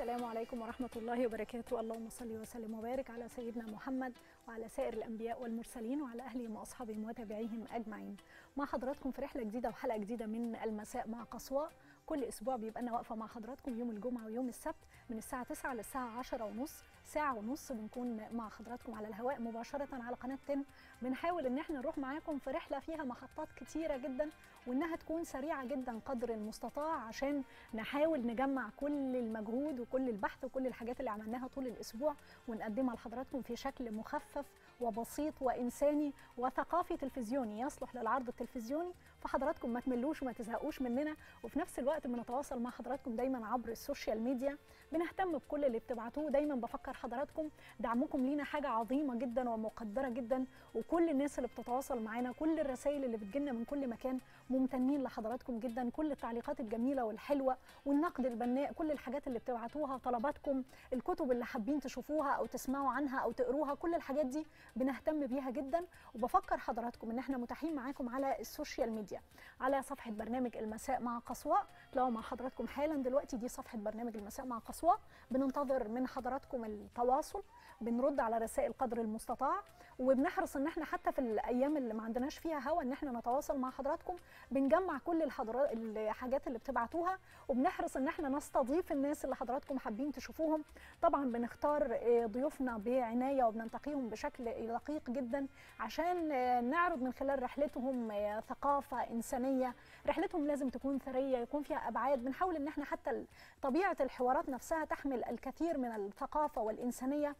السلام عليكم ورحمة الله وبركاته اللهم صل وسلم وبارك على سيدنا محمد وعلى سائر الأنبياء والمرسلين وعلى أهلهم وأصحابهم وتابعيهم أجمعين مع حضراتكم في رحلة جديدة وحلقة جديدة من المساء مع قصواء كل أسبوع بيبقى أنا واقفة مع حضراتكم يوم الجمعة ويوم السبت من الساعة 9 للساعة 10 ونص ساعة ونص بنكون مع حضراتكم على الهواء مباشرة على قناة 10 بنحاول إن احنا نروح معاكم في رحلة فيها محطات كتيرة جدا وإنها تكون سريعة جدا قدر المستطاع عشان نحاول نجمع كل المجهود وكل البحث وكل الحاجات اللي عملناها طول الأسبوع ونقدمها لحضراتكم في شكل مخفف وبسيط وإنساني وثقافي تلفزيوني يصلح للعرض التلفزيوني فحضراتكم ما تملوش وما تزهقوش مننا وفي نفس الوقت بنتواصل مع حضراتكم دايما عبر السوشيال ميديا بنهتم بكل اللي بتبعتوه دايما بفكر حضراتكم دعمكم لينا حاجة عظيمة جدا ومقدرة جدا وكل الناس اللي بتتواصل معانا كل الرسائل اللي بتجيلنا من كل مكان ممتنين لحضراتكم جدا كل التعليقات الجميلة والحلوة والنقد البناء كل الحاجات اللي بتبعتوها طلباتكم الكتب اللي حابين تشوفوها او تسمعوا عنها او تقروها كل الحاجات دي بنهتم بيها جدا وبفكر حضراتكم ان احنا متاحين معاكم على السوشيال ميديا على صفحه برنامج المساء مع قصواء تلاقوا مع حضراتكم حالا دلوقتي دي صفحه برنامج المساء مع قصواء بننتظر من حضراتكم التواصل بنرد على رسائل قدر المستطاع وبنحرص ان احنا حتى في الايام اللي ما عندناش فيها هوا ان احنا نتواصل مع حضراتكم بنجمع كل الحضرات الحاجات اللي بتبعتوها وبنحرص ان احنا نستضيف الناس اللي حضراتكم حابين تشوفوهم طبعا بنختار ضيوفنا بعنايه وبننتقيهم بشكل دقيق جدا عشان نعرض من خلال رحلتهم ثقافه انسانيه رحلتهم لازم تكون ثريه يكون فيها ابعاد بنحاول ان احنا حتى طبيعه الحوارات نفسها تحمل الكثير من الثقافه والانسانيه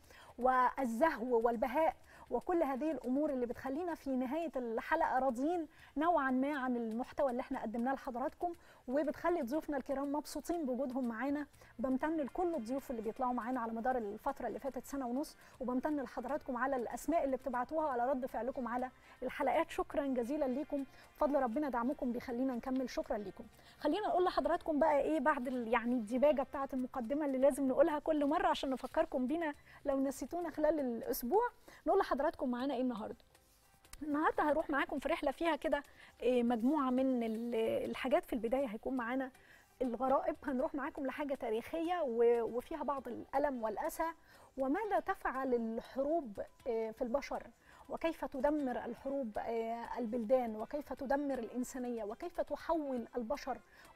والزهو والبهاء وكل هذه الامور اللي بتخلينا في نهايه الحلقه راضيين نوعا ما عن المحتوى اللي احنا قدمناه لحضراتكم وبتخلي ضيوفنا الكرام مبسوطين بوجودهم معانا بمتن لكل الضيوف اللي بيطلعوا معانا على مدار الفتره اللي فاتت سنه ونص وبمتن لحضراتكم على الاسماء اللي بتبعتوها وعلى رد فعلكم على الحلقات شكرا جزيلا ليكم فضل ربنا دعمكم بيخلينا نكمل شكرا ليكم خلينا نقول لحضراتكم بقى ايه بعد يعني الديباجه بتاعه المقدمه اللي لازم نقولها كل مره عشان نفكركم بينا لو نسيتونا خلال الاسبوع نقول لحضراتكم معانا ايه النهارده النهارده هروح معاكم في رحله فيها كده مجموعه من الحاجات في البدايه هيكون معانا الغرائب هنروح معاكم لحاجه تاريخيه وفيها بعض الالم والاسى وماذا تفعل الحروب في البشر وكيف تدمر الحروب البلدان وكيف تدمر الإنسانية وكيف تحول البشر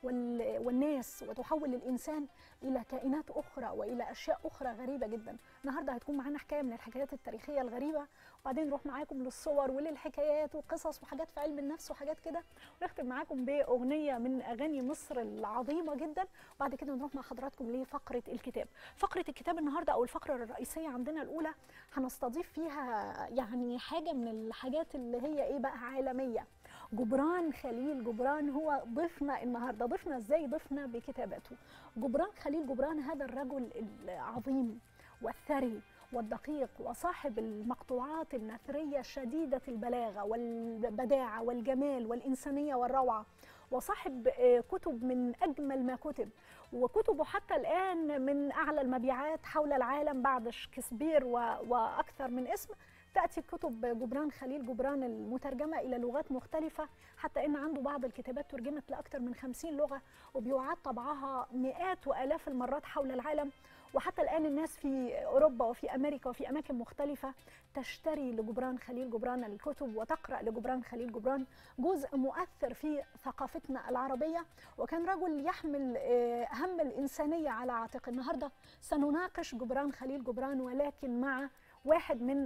والناس وتحول الإنسان إلى كائنات أخرى وإلى أشياء أخرى غريبة جدا النهاردة هتكون معانا حكاية من الحكايات التاريخية الغريبة وبعدين نروح معاكم للصور وللحكايات وقصص وحاجات في علم النفس وحاجات كده ونختم معاكم بأغنية من أغاني مصر العظيمة جدا وبعد كده نروح مع حضراتكم لفقرة الكتاب فقرة الكتاب النهاردة أو الفقرة الرئيسية عندنا الأولى هنستضيف فيها يعني حاجه من الحاجات اللي هي ايه بقى عالميه جبران خليل جبران هو ضيفنا النهارده ضيفنا ازاي ضيفنا بكتاباته جبران خليل جبران هذا الرجل العظيم والثري والدقيق وصاحب المقطوعات النثريه شديده البلاغه والبداعه والجمال والانسانيه والروعه وصاحب كتب من اجمل ما كتب وكتبه حتى الان من اعلى المبيعات حول العالم بعد شكسبير واكثر من اسم تأتي كتب جبران خليل جبران المترجمة إلى لغات مختلفة حتى إن عنده بعض الكتابات ترجمت لأكثر من خمسين لغة وبيعاد طبعها مئات وآلاف المرات حول العالم وحتى الآن الناس في أوروبا وفي أمريكا وفي أماكن مختلفة تشتري لجبران خليل جبران الكتب وتقرأ لجبران خليل جبران جزء مؤثر في ثقافتنا العربية وكان رجل يحمل هم الإنسانية على عاتقه النهاردة سنناقش جبران خليل جبران ولكن مع واحد من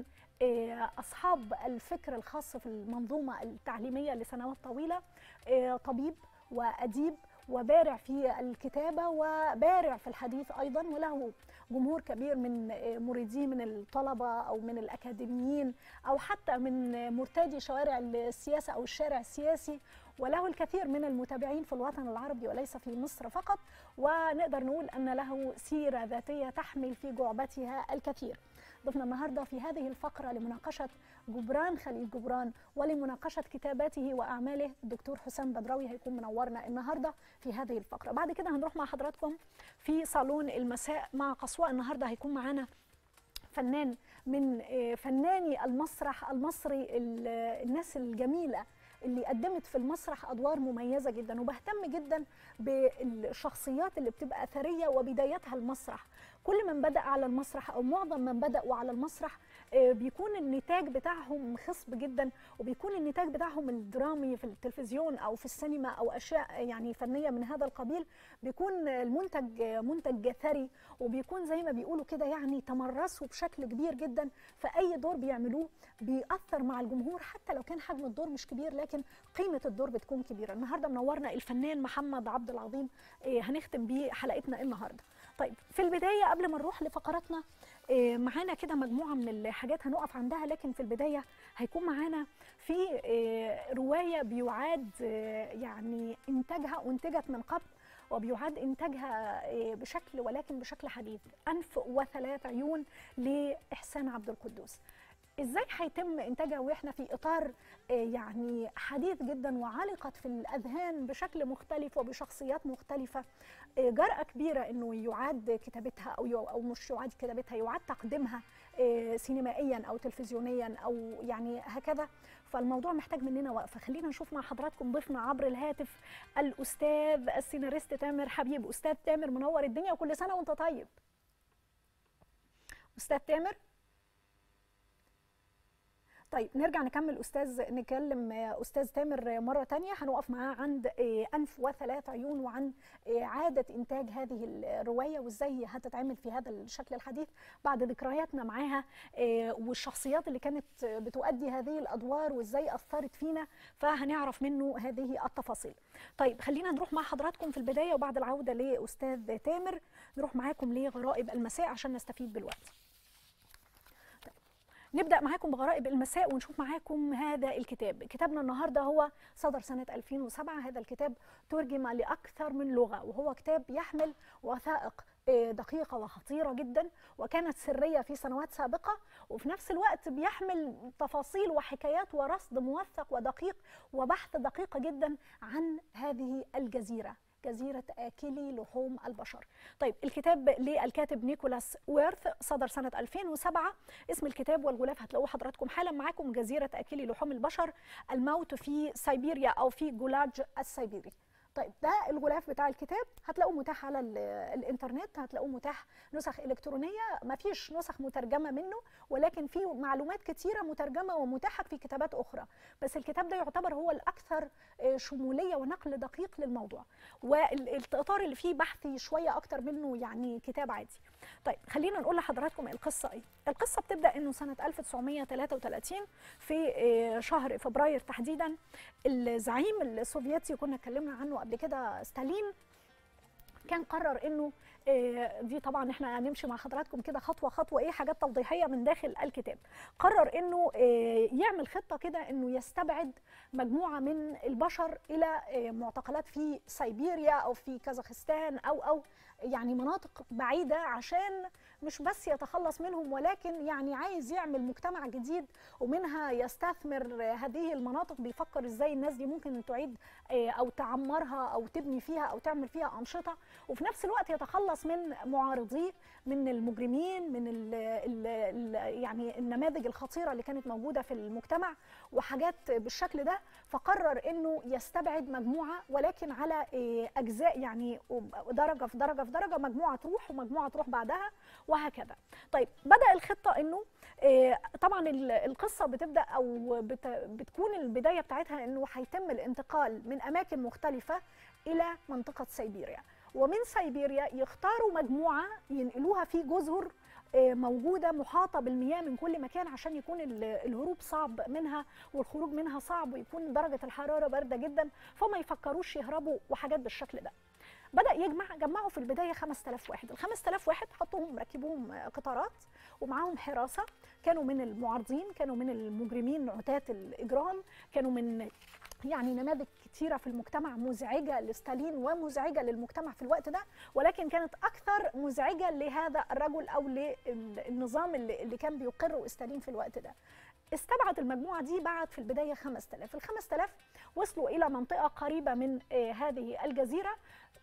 أصحاب الفكر الخاص في المنظومة التعليمية لسنوات طويلة طبيب وأديب وبارع في الكتابة وبارع في الحديث أيضا وله جمهور كبير من مريديه من الطلبة أو من الأكاديميين أو حتى من مرتادي شوارع السياسة أو الشارع السياسي وله الكثير من المتابعين في الوطن العربي وليس في مصر فقط ونقدر نقول أن له سيرة ذاتية تحمل في جعبتها الكثير ضفنا النهارده في هذه الفقره لمناقشه جبران خليل جبران ولمناقشه كتاباته واعماله الدكتور حسام بدراوي هيكون منورنا النهارده في هذه الفقره بعد كده هنروح مع حضراتكم في صالون المساء مع قصواء النهارده هيكون معانا فنان من فناني المسرح المصري الناس الجميله اللي قدمت في المسرح ادوار مميزه جدا وبهتم جدا بالشخصيات اللي بتبقى اثريه وبدايتها المسرح كل من بدا على المسرح او معظم من بداوا على المسرح آه، بيكون النتاج بتاعهم خصب جدا وبيكون النتاج بتاعهم الدرامي في التلفزيون او في السينما او اشياء يعني فنيه من هذا القبيل بيكون المنتج منتج ثري وبيكون زي ما بيقولوا كده يعني تمرسوا بشكل كبير جدا فاي دور بيعملوه بيأثر مع الجمهور حتى لو كان حجم الدور مش كبير لكن قيمه الدور بتكون كبيره النهارده منورنا الفنان محمد عبد العظيم آه، هنختم بيه حلقتنا النهارده طيب في البدايه قبل ما نروح لفقراتنا آه، معانا كده مجموعه من الحاجات هنقف عندها لكن في البدايه هيكون معانا في آه، روايه بيعاد آه، يعني انتاجها انتجت من قبل وبيعاد انتاجها آه، بشكل ولكن بشكل حديث انف وثلاث عيون لاحسان عبد القدوس ازاي هيتم انتاجها واحنا في اطار آه، يعني حديث جدا وعلقت في الاذهان بشكل مختلف وبشخصيات مختلفه آه، جرأة كبيرة انه يعاد كتابتها او يو- او مش يعاد كتابتها يعاد تقديمها آه، سينمائيا او تلفزيونيا او يعني هكذا فالموضوع محتاج مننا وقفه خلينا نشوف مع حضراتكم ضيفنا عبر الهاتف الاستاذ السيناريست تامر حبيب استاذ تامر منور الدنيا وكل سنه وانت طيب استاذ تامر طيب نرجع نكمل استاذ نكلم آه، استاذ تامر مره تانية هنقف معاه عند آه، انف وثلاث عيون وعن آه، عاده انتاج هذه الروايه وازاي هتتعمل في هذا الشكل الحديث بعد ذكرياتنا معاها آه، والشخصيات اللي كانت بتؤدي هذه الادوار وازاي اثرت فينا فهنعرف منه هذه التفاصيل. طيب خلينا نروح مع حضراتكم في البدايه وبعد العوده لاستاذ تامر نروح معاكم لغرائب المساء عشان نستفيد بالوقت. نبدا معاكم بغرائب المساء ونشوف معاكم هذا الكتاب كتابنا النهارده هو صدر سنه 2007 هذا الكتاب ترجم لاكثر من لغه وهو كتاب يحمل وثائق آه، دقيقة وخطيرة جدا وكانت سرية في سنوات سابقة وفي نفس الوقت بيحمل تفاصيل وحكايات ورصد موثق ودقيق وبحث دقيق جدا عن هذه الجزيرة جزيرة آكلي لحوم البشر طيب الكتاب للكاتب نيكولاس ويرث صدر سنة 2007 اسم الكتاب والغلاف هتلاقوه حضراتكم حالا معاكم جزيرة آكلي لحوم البشر الموت في سيبيريا أو في جولاج السيبيري طيب ده الغلاف بتاع الكتاب هتلاقوه متاح على ال- الانترنت هتلاقوه متاح نسخ الكترونيه ما فيش نسخ مترجمه منه ولكن في معلومات كتيره مترجمه ومتاحه في كتابات اخرى بس الكتاب ده يعتبر هو الاكثر آه، شموليه ونقل دقيق للموضوع والاطار اللي فيه بحثي شويه اكتر منه يعني كتاب عادي طيب خلينا نقول لحضراتكم القصه ايه القصه بتبدا انه سنه 1933 في آه، شهر فبراير تحديدا الزعيم السوفيتي كنا اتكلمنا عنه قبل كده ستالين كان قرر انه آه، دي طبعا احنا هنمشي مع حضراتكم كده خطوه خطوه ايه حاجات توضيحيه من داخل الكتاب قرر انه آه، يعمل خطه كده انه يستبعد مجموعه من البشر الى آه، معتقلات في سيبيريا او في كازاخستان او او يعني مناطق بعيده عشان مش بس يتخلص منهم ولكن يعني عايز يعمل مجتمع جديد ومنها يستثمر هذه المناطق بيفكر ازاي الناس دي ممكن تعيد آه، او تعمرها او تبني فيها او تعمل فيها انشطه وفي نفس الوقت يتخلص من معارضيه من المجرمين من ال ال ال يعني النماذج الخطيره اللي كانت موجوده في المجتمع وحاجات بالشكل ده فقرر انه يستبعد مجموعه ولكن على آه، اجزاء يعني درجه في درجه في درجه مجموعه تروح ومجموعه تروح بعدها وهكذا طيب بدا الخطه انه آه، طبعا ال- القصه بتبدا او بت بتكون البدايه بتاعتها انه هيتم الانتقال من اماكن مختلفه الى منطقه سيبيريا ومن سيبيريا يختاروا مجموعه ينقلوها في جزر آه، موجوده محاطه بالمياه من كل مكان عشان يكون ال- الهروب صعب منها والخروج منها صعب ويكون درجه الحراره بارده جدا فما يفكروش يهربوا وحاجات بالشكل ده بدا يجمع جمعوا في البدايه 5000 واحد ال 5000 واحد حطوهم ركبوهم آه، قطارات ومعاهم حراسه كانوا من المعارضين كانوا من المجرمين عتاة الاجرام كانوا من يعني نماذج كتيرة في المجتمع مزعجة لستالين ومزعجة للمجتمع في الوقت ده ولكن كانت أكثر مزعجة لهذا الرجل أو للنظام اللي اللي كان بيقره ستالين في الوقت ده استبعد المجموعة دي بعد في البداية 5000 ال 5000 وصلوا إلى منطقة قريبة من آه، هذه الجزيرة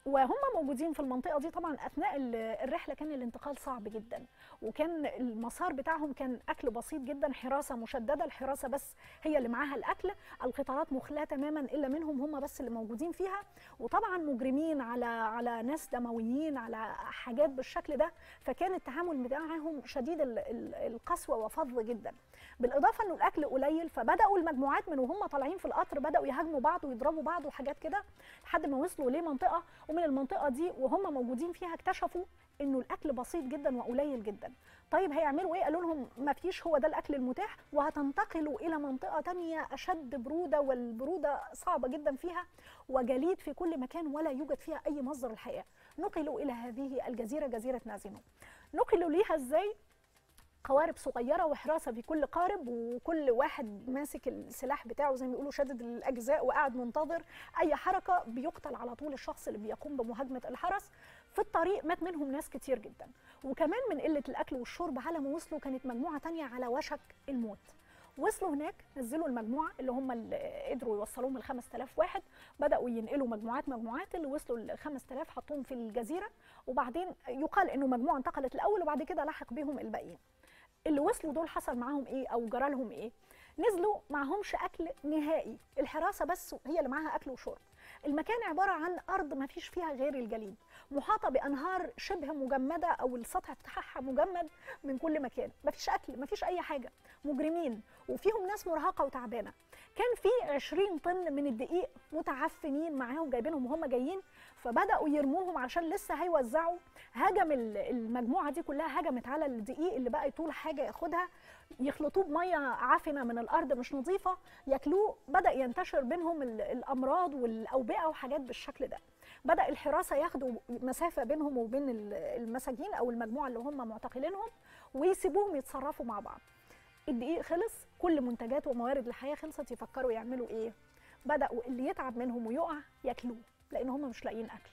وهم موجودين في المنطقه دي طبعا اثناء ال- الرحله كان الانتقال صعب جدا وكان المسار بتاعهم كان اكل بسيط جدا حراسه مشدده الحراسه بس هي اللي معاها الاكل القطارات مخلاه تماما الا منهم هم بس اللي موجودين فيها وطبعا مجرمين على على ناس دمويين على حاجات بالشكل ده فكان التعامل بتاعهم شديد ال- ال- القسوه وفظ جدا بالاضافه انه الاكل قليل فبداوا المجموعات من وهم طالعين في القطر بداوا يهاجموا بعض ويضربوا بعض وحاجات كده لحد ما وصلوا لمنطقه ومن المنطقه دي وهم موجودين فيها اكتشفوا انه الاكل بسيط جدا وقليل جدا طيب هيعملوا ايه قالوا لهم ما فيش هو ده الاكل المتاح وهتنتقلوا الى منطقه تانية اشد بروده والبروده صعبه جدا فيها وجليد في كل مكان ولا يوجد فيها اي مصدر الحياه نقلوا الى هذه الجزيره جزيره نازينو نقلوا ليها ازاي قوارب صغيرة وحراسة في كل قارب وكل واحد ماسك السلاح بتاعه زي ما بيقولوا شادد الأجزاء وقاعد منتظر أي حركة بيقتل على طول الشخص اللي بيقوم بمهاجمة الحرس في الطريق مات منهم ناس كتير جدا وكمان من قلة الأكل والشرب على ما وصلوا كانت مجموعة تانية على وشك الموت وصلوا هناك نزلوا المجموعة اللي هم اللي قدروا يوصلوهم ال 5000 واحد بدأوا ينقلوا مجموعات مجموعات اللي وصلوا ل 5000 حطوهم في الجزيرة وبعدين يقال إنه مجموعة انتقلت الأول وبعد كده لحق بيهم الباقيين اللي وصلوا دول حصل معاهم ايه او جرى لهم ايه نزلوا معهمش اكل نهائي الحراسه بس هي اللي معاها اكل وشرب المكان عباره عن ارض ما فيش فيها غير الجليد محاطه بانهار شبه مجمده او السطح بتاعها مجمد من كل مكان ما فيش اكل ما فيش اي حاجه مجرمين وفيهم ناس مرهقه وتعبانه كان في 20 طن من الدقيق متعفنين معاهم جايبينهم وهم جايين فبداوا يرموهم عشان لسه هيوزعوا هجم ال- المجموعه دي كلها هجمت على الدقيق اللي بقى يطول حاجه ياخدها يخلطوه بميه عفنه من الارض مش نظيفه ياكلوه بدا ينتشر بينهم ال- الامراض والاوبئه وحاجات بالشكل ده بدا الحراسه ياخدوا مسافه بينهم وبين ال- المساجين او المجموعه اللي هم معتقلينهم ويسيبوهم يتصرفوا مع بعض الدقيق خلص كل منتجات وموارد الحياه خلصت يفكروا يعملوا ايه بداوا اللي يتعب منهم ويقع ياكلوه لان هم مش لاقيين اكل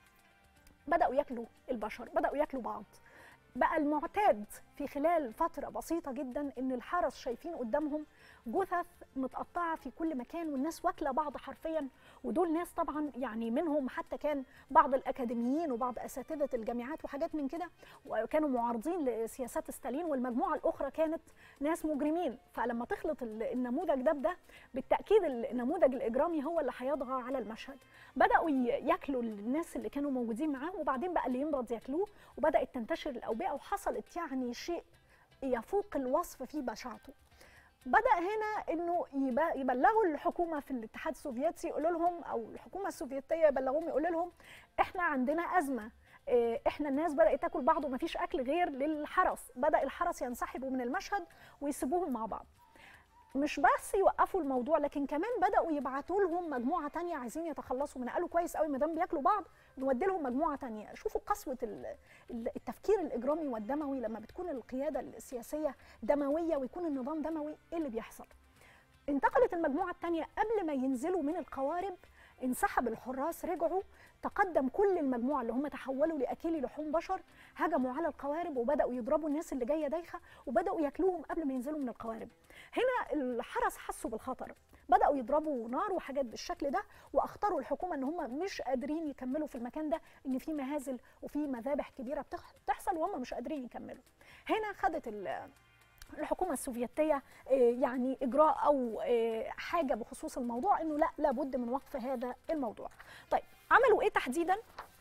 بداوا ياكلوا البشر بداوا ياكلوا بعض بقى المعتاد في خلال فترة بسيطة جدا إن الحرس شايفين قدامهم جثث متقطعة في كل مكان والناس واكلة بعض حرفيا ودول ناس طبعا يعني منهم حتى كان بعض الأكاديميين وبعض أساتذة الجامعات وحاجات من كده وكانوا معارضين لسياسات ستالين والمجموعة الأخرى كانت ناس مجرمين فلما تخلط ال- النموذج ده بده بالتأكيد النموذج الإجرامي هو اللي هيطغى على المشهد بدأوا ي- ياكلوا الناس اللي كانوا موجودين معاهم وبعدين بقى اللي يمرض ياكلوه وبدأت تنتشر الأوبئة وحصلت يعني شيء يفوق الوصف في بشاعته بدأ هنا انه يب- يبلغوا الحكومه في الاتحاد السوفيتي يقولوا لهم او الحكومه السوفيتيه يبلغوهم يقولوا لهم احنا عندنا ازمه إيه، احنا الناس بدات تاكل بعض ومفيش اكل غير للحرس بدا الحرس ينسحبوا من المشهد ويسيبوهم مع بعض مش بس يوقفوا الموضوع لكن كمان بداوا يبعتوا لهم مجموعه تانية عايزين يتخلصوا من قالوا كويس قوي ما دام بياكلوا بعض نودي لهم مجموعه تانية شوفوا قسوه ال- ال- التفكير الاجرامي والدموي لما بتكون القياده السياسيه دمويه ويكون النظام دموي ايه اللي بيحصل انتقلت المجموعه الثانيه قبل ما ينزلوا من القوارب انسحب الحراس رجعوا تقدم كل المجموعه اللي هم تحولوا لاكلي لحوم بشر هجموا على القوارب وبداوا يضربوا الناس اللي جايه دايخه وبداوا ياكلوهم قبل ما ينزلوا من القوارب هنا الحرس حسوا بالخطر بداوا يضربوا نار وحاجات بالشكل ده واخطروا الحكومه ان هم مش قادرين يكملوا في المكان ده ان في مهازل وفي مذابح كبيره بتح- بتحصل وهم مش قادرين يكملوا هنا خدت ال- الحكومه السوفيتيه آه، يعني اجراء او آه، حاجه بخصوص الموضوع انه لا لابد من وقف هذا الموضوع طيب عملوا ايه تحديدا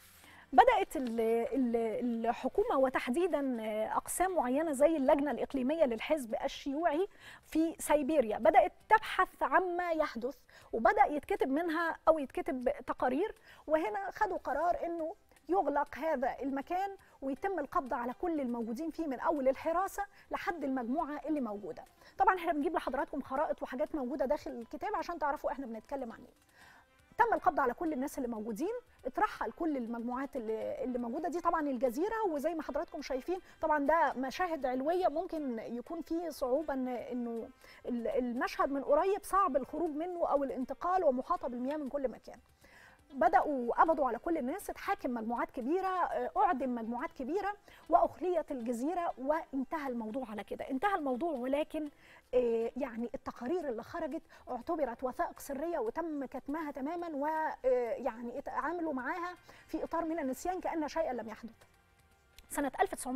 بدات ال- ال- الحكومه وتحديدا آه، اقسام معينه زي اللجنه الاقليميه للحزب الشيوعي في سيبيريا بدات تبحث عما يحدث وبدا يتكتب منها او يتكتب تقارير وهنا خدوا قرار انه يغلق هذا المكان ويتم القبض على كل الموجودين فيه من اول الحراسه لحد المجموعه اللي موجوده طبعا احنا بنجيب لحضراتكم خرائط وحاجات موجوده داخل الكتاب عشان تعرفوا احنا بنتكلم عن ايه تم القبض على كل الناس اللي موجودين اترحل كل المجموعات اللي, اللي موجوده دي طبعا الجزيره وزي ما حضراتكم شايفين طبعا ده مشاهد علويه ممكن يكون فيه صعوبه ان انه ال- المشهد من قريب صعب الخروج منه او الانتقال ومحاطه بالمياه من كل مكان بداوا قبضوا على كل الناس اتحاكم مجموعات كبيره آه، اعدم مجموعات كبيره واخليت الجزيره وانتهى الموضوع على كده انتهى الموضوع ولكن آه، يعني التقارير اللي خرجت اعتبرت وثائق سريه وتم كتمها تماما ويعني اتعاملوا معاها في اطار من النسيان كان شيئا لم يحدث سنة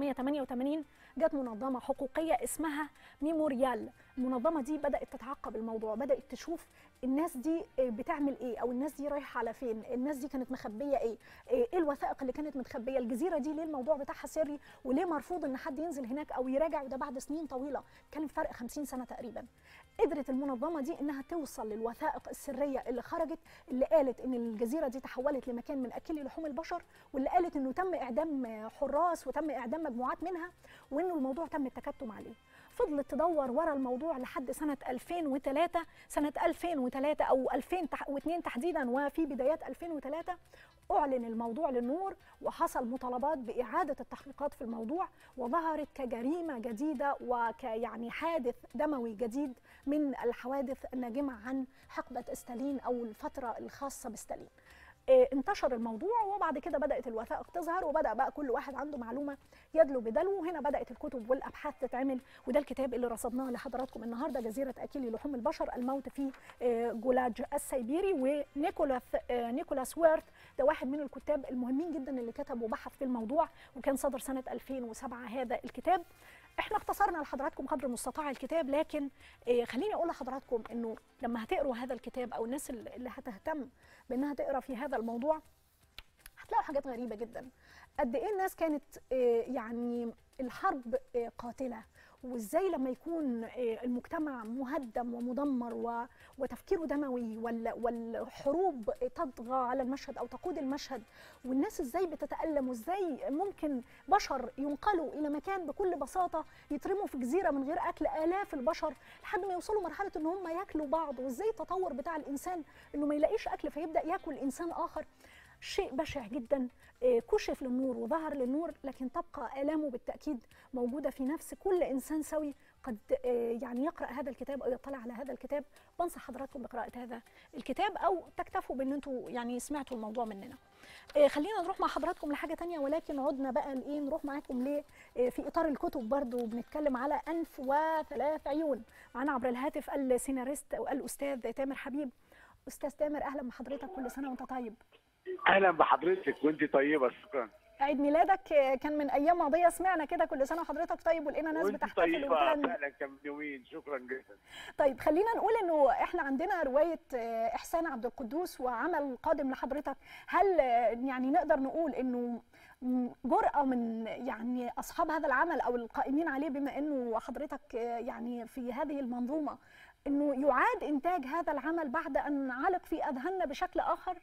1988 جت منظمة حقوقية اسمها ميموريال المنظمة دي بدأت تتعقب الموضوع بدأت تشوف الناس دي آه، بتعمل ايه او الناس دي رايحة على فين الناس دي كانت مخبية ايه آه، ايه الوثائق اللي كانت متخبية الجزيرة دي ليه الموضوع بتاعها سري وليه مرفوض ان حد ينزل هناك او يراجع وده بعد سنين طويلة كان فرق 50 سنة تقريبا قدرت المنظمة دي انها توصل للوثائق السرية اللي خرجت اللي قالت ان الجزيرة دي تحولت لمكان من اكل لحوم البشر واللي قالت انه تم اعدام آه، حراس وتم اعدام مجموعات منها وانه الموضوع تم التكتم عليه فضلت تدور ورا الموضوع لحد سنة 2003 سنة 2003 أو 2002 تحديدا وفي بدايات 2003 أعلن الموضوع للنور وحصل مطالبات بإعادة التحقيقات في الموضوع وظهرت كجريمة جديدة وكيعني حادث دموي جديد من الحوادث الناجمة عن حقبة ستالين أو الفترة الخاصة بستالين آه، انتشر الموضوع وبعد كده بدات الوثائق تظهر وبدا بقى كل واحد عنده معلومه يدلو بدلو وهنا بدات الكتب والابحاث تتعمل وده الكتاب اللي رصدناه لحضراتكم النهارده جزيره اكل لحوم البشر الموت في آه، جولاج السيبيري ونيكولاس آه، نيكولاس ويرث ده واحد من الكتاب المهمين جدا اللي كتب وبحث في الموضوع وكان صدر سنه 2007 هذا الكتاب احنا اختصرنا لحضراتكم قدر المستطاع الكتاب لكن آه، خليني اقول لحضراتكم انه لما هتقروا هذا الكتاب او الناس اللي اللي هتهتم بانها تقرا في هذا الموضوع هتلاقوا حاجات غريبه جدا قد ايه الناس كانت آه، يعني الحرب آه، قاتله وازاي لما يكون آه، المجتمع مهدم ومدمر و- وتفكيره دموي وال- والحروب تطغى على المشهد او تقود المشهد والناس ازاي بتتالم وازاي ممكن بشر ينقلوا الى مكان بكل بساطه يترموا في جزيره من غير اكل الاف البشر لحد ما يوصلوا مرحله ان هم ياكلوا بعض وازاي التطور بتاع الانسان انه ما يلاقيش اكل فيبدا ياكل انسان اخر شيء بشع جدا آه، كشف للنور وظهر للنور لكن تبقى آلامه بالتأكيد موجودة في نفس كل إنسان سوي قد آه، يعني يقرأ هذا الكتاب أو يطلع على هذا الكتاب بنصح حضراتكم بقراءة هذا الكتاب أو تكتفوا بأن أنتوا يعني سمعتوا الموضوع مننا آه، خلينا نروح مع حضراتكم لحاجة تانية ولكن عدنا بقى لإيه نروح معاكم ليه آه، في إطار الكتب برضو بنتكلم على أنف وثلاث عيون معانا عبر الهاتف السيناريست والأستاذ تامر حبيب أستاذ تامر أهلا بحضرتك كل سنة وأنت طيب اهلا بحضرتك وانت طيبه شكرا عيد ميلادك كان من ايام ماضيه سمعنا كده كل سنه وحضرتك طيب ولقينا ناس وانت بتحتفل طيبه وكده فعلا كان من يومين شكرا جدا طيب خلينا نقول انه احنا عندنا روايه آه، احسان عبد القدوس وعمل قادم لحضرتك هل آه، يعني نقدر نقول انه م- جرأة من يعني أصحاب هذا العمل أو القائمين عليه بما أنه حضرتك آه، يعني في هذه المنظومة أنه يعاد إنتاج هذا العمل بعد أن علق في أذهاننا بشكل آخر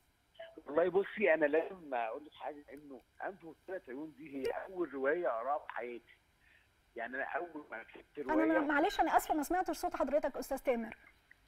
والله بصي انا لازم اقول لك حاجه انه انف وثلاث عيون دي هي اول روايه اقراها في حياتي يعني انا اول ما كتبت أنا روايه ما- معلش أنا آسفة ما سمعتش صوت حضرتك أستاذ تامر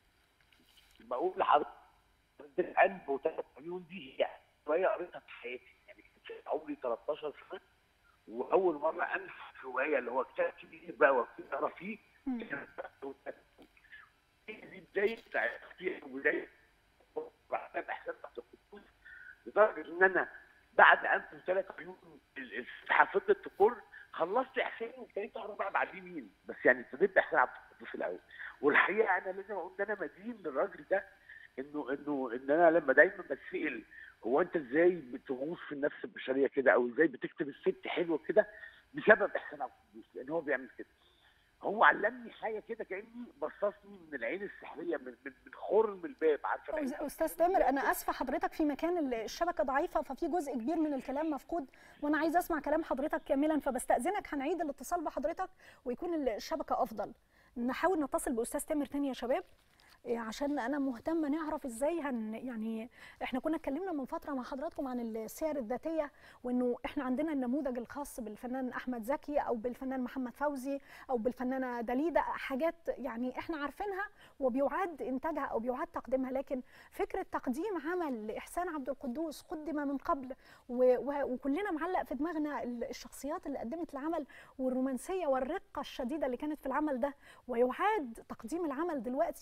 بقول لحضرتك انف وثلاث عيون دي هي روايه قريتها في حياتي يعني كنت عمري 13 سنه واول مره انف روايه اللي هو كتاب كبير بقى وابتدي اقرا فيه مم. كانت أنف وثلاث عيون. دي بدايه علاقتي وبدايه بعدها باحساس تحت القدوس لدرجه ان انا بعد انف وثلاث عيون ال- الفتحه فضلت تقر خلصت احسان وابتديت اقرا بقى بعديه مين بس يعني ابتديت باحسان عبد القدوس الاول والحقيقه انا لازم اقول ان انا مدين للراجل ده انه انه ان انا لما دايما بتسال هو انت ازاي بتغوص في النفس البشريه كده او ازاي بتكتب الست حلوه كده بسبب احسان عبد القدوس لان هو بيعمل كده هو علمني حاجه كده كاني بصصني من العين السحريه من من, من خرم الباب عارفه العين أز- استاذ تامر انا اسفه حضرتك في مكان ال- الشبكه ضعيفه ففي جزء كبير من الكلام مفقود وانا عايزه اسمع كلام حضرتك كاملا فبستاذنك هنعيد الاتصال بحضرتك ويكون ال- الشبكه افضل نحاول نتصل باستاذ تامر تاني يا شباب إيه، عشان انا مهتمه نعرف ازاي هن يعني احنا كنا اتكلمنا من فتره مع حضراتكم عن السير الذاتيه وانه احنا عندنا النموذج الخاص بالفنان احمد زكي او بالفنان محمد فوزي او بالفنانه داليدا حاجات يعني احنا عارفينها وبيعاد انتاجها او بيعاد تقديمها لكن فكره تقديم عمل لاحسان عبد القدوس قدم من قبل و- و- وكلنا معلق في دماغنا ال- الشخصيات اللي قدمت العمل والرومانسيه والرقه الشديده اللي كانت في العمل ده ويعاد تقديم العمل دلوقتي مره تانية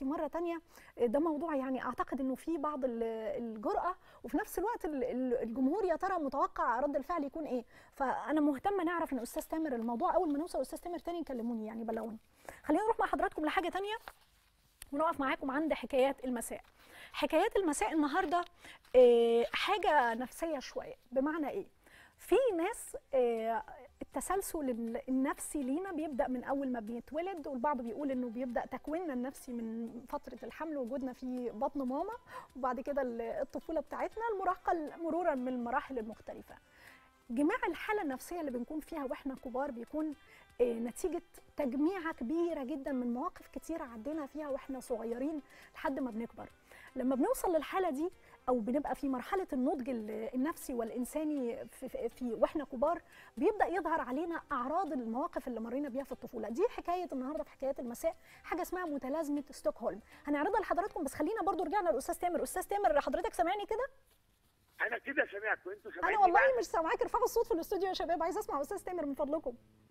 تانية ده موضوع يعني اعتقد انه فيه بعض ال- الجرأة وفي نفس الوقت ال- ال- الجمهور يا ترى متوقع رد الفعل يكون ايه فانا مهتمه نعرف ان استاذ تامر الموضوع اول ما نوصل استاذ تامر تاني كلموني يعني بلغوني خلينا نروح مع حضراتكم لحاجه تانية ونقف معاكم عند حكايات المساء حكايات المساء النهارده آه، حاجه نفسيه شويه بمعنى ايه في ناس آه، التسلسل ال- النفسي لينا بيبدا من اول ما بيتولد والبعض بيقول انه بيبدا تكويننا النفسي من فتره الحمل وجودنا في بطن ماما وبعد كده ال- الطفوله بتاعتنا المراهقه مرورا من المراحل المختلفه جماع الحاله النفسيه اللي بنكون فيها واحنا كبار بيكون آه، نتيجه تجميعه كبيره جدا من مواقف كتيره عدينا فيها واحنا صغيرين لحد ما بنكبر لما بنوصل للحاله دي او بنبقى في مرحله النضج ال- النفسي والانساني في, في, في واحنا كبار بيبدا يظهر علينا اعراض المواقف اللي مرينا بيها في الطفوله دي حكايه النهارده في حكايات المساء حاجه اسمها متلازمه ستوكهولم هنعرضها لحضراتكم بس خلينا برضو رجعنا للاستاذ تامر استاذ تامر حضرتك سامعني كده انا كده سمعت وانتوا سامعين انا والله مش سامعاك ارفعوا الصوت في الاستوديو يا شباب عايز اسمع استاذ تامر من فضلكم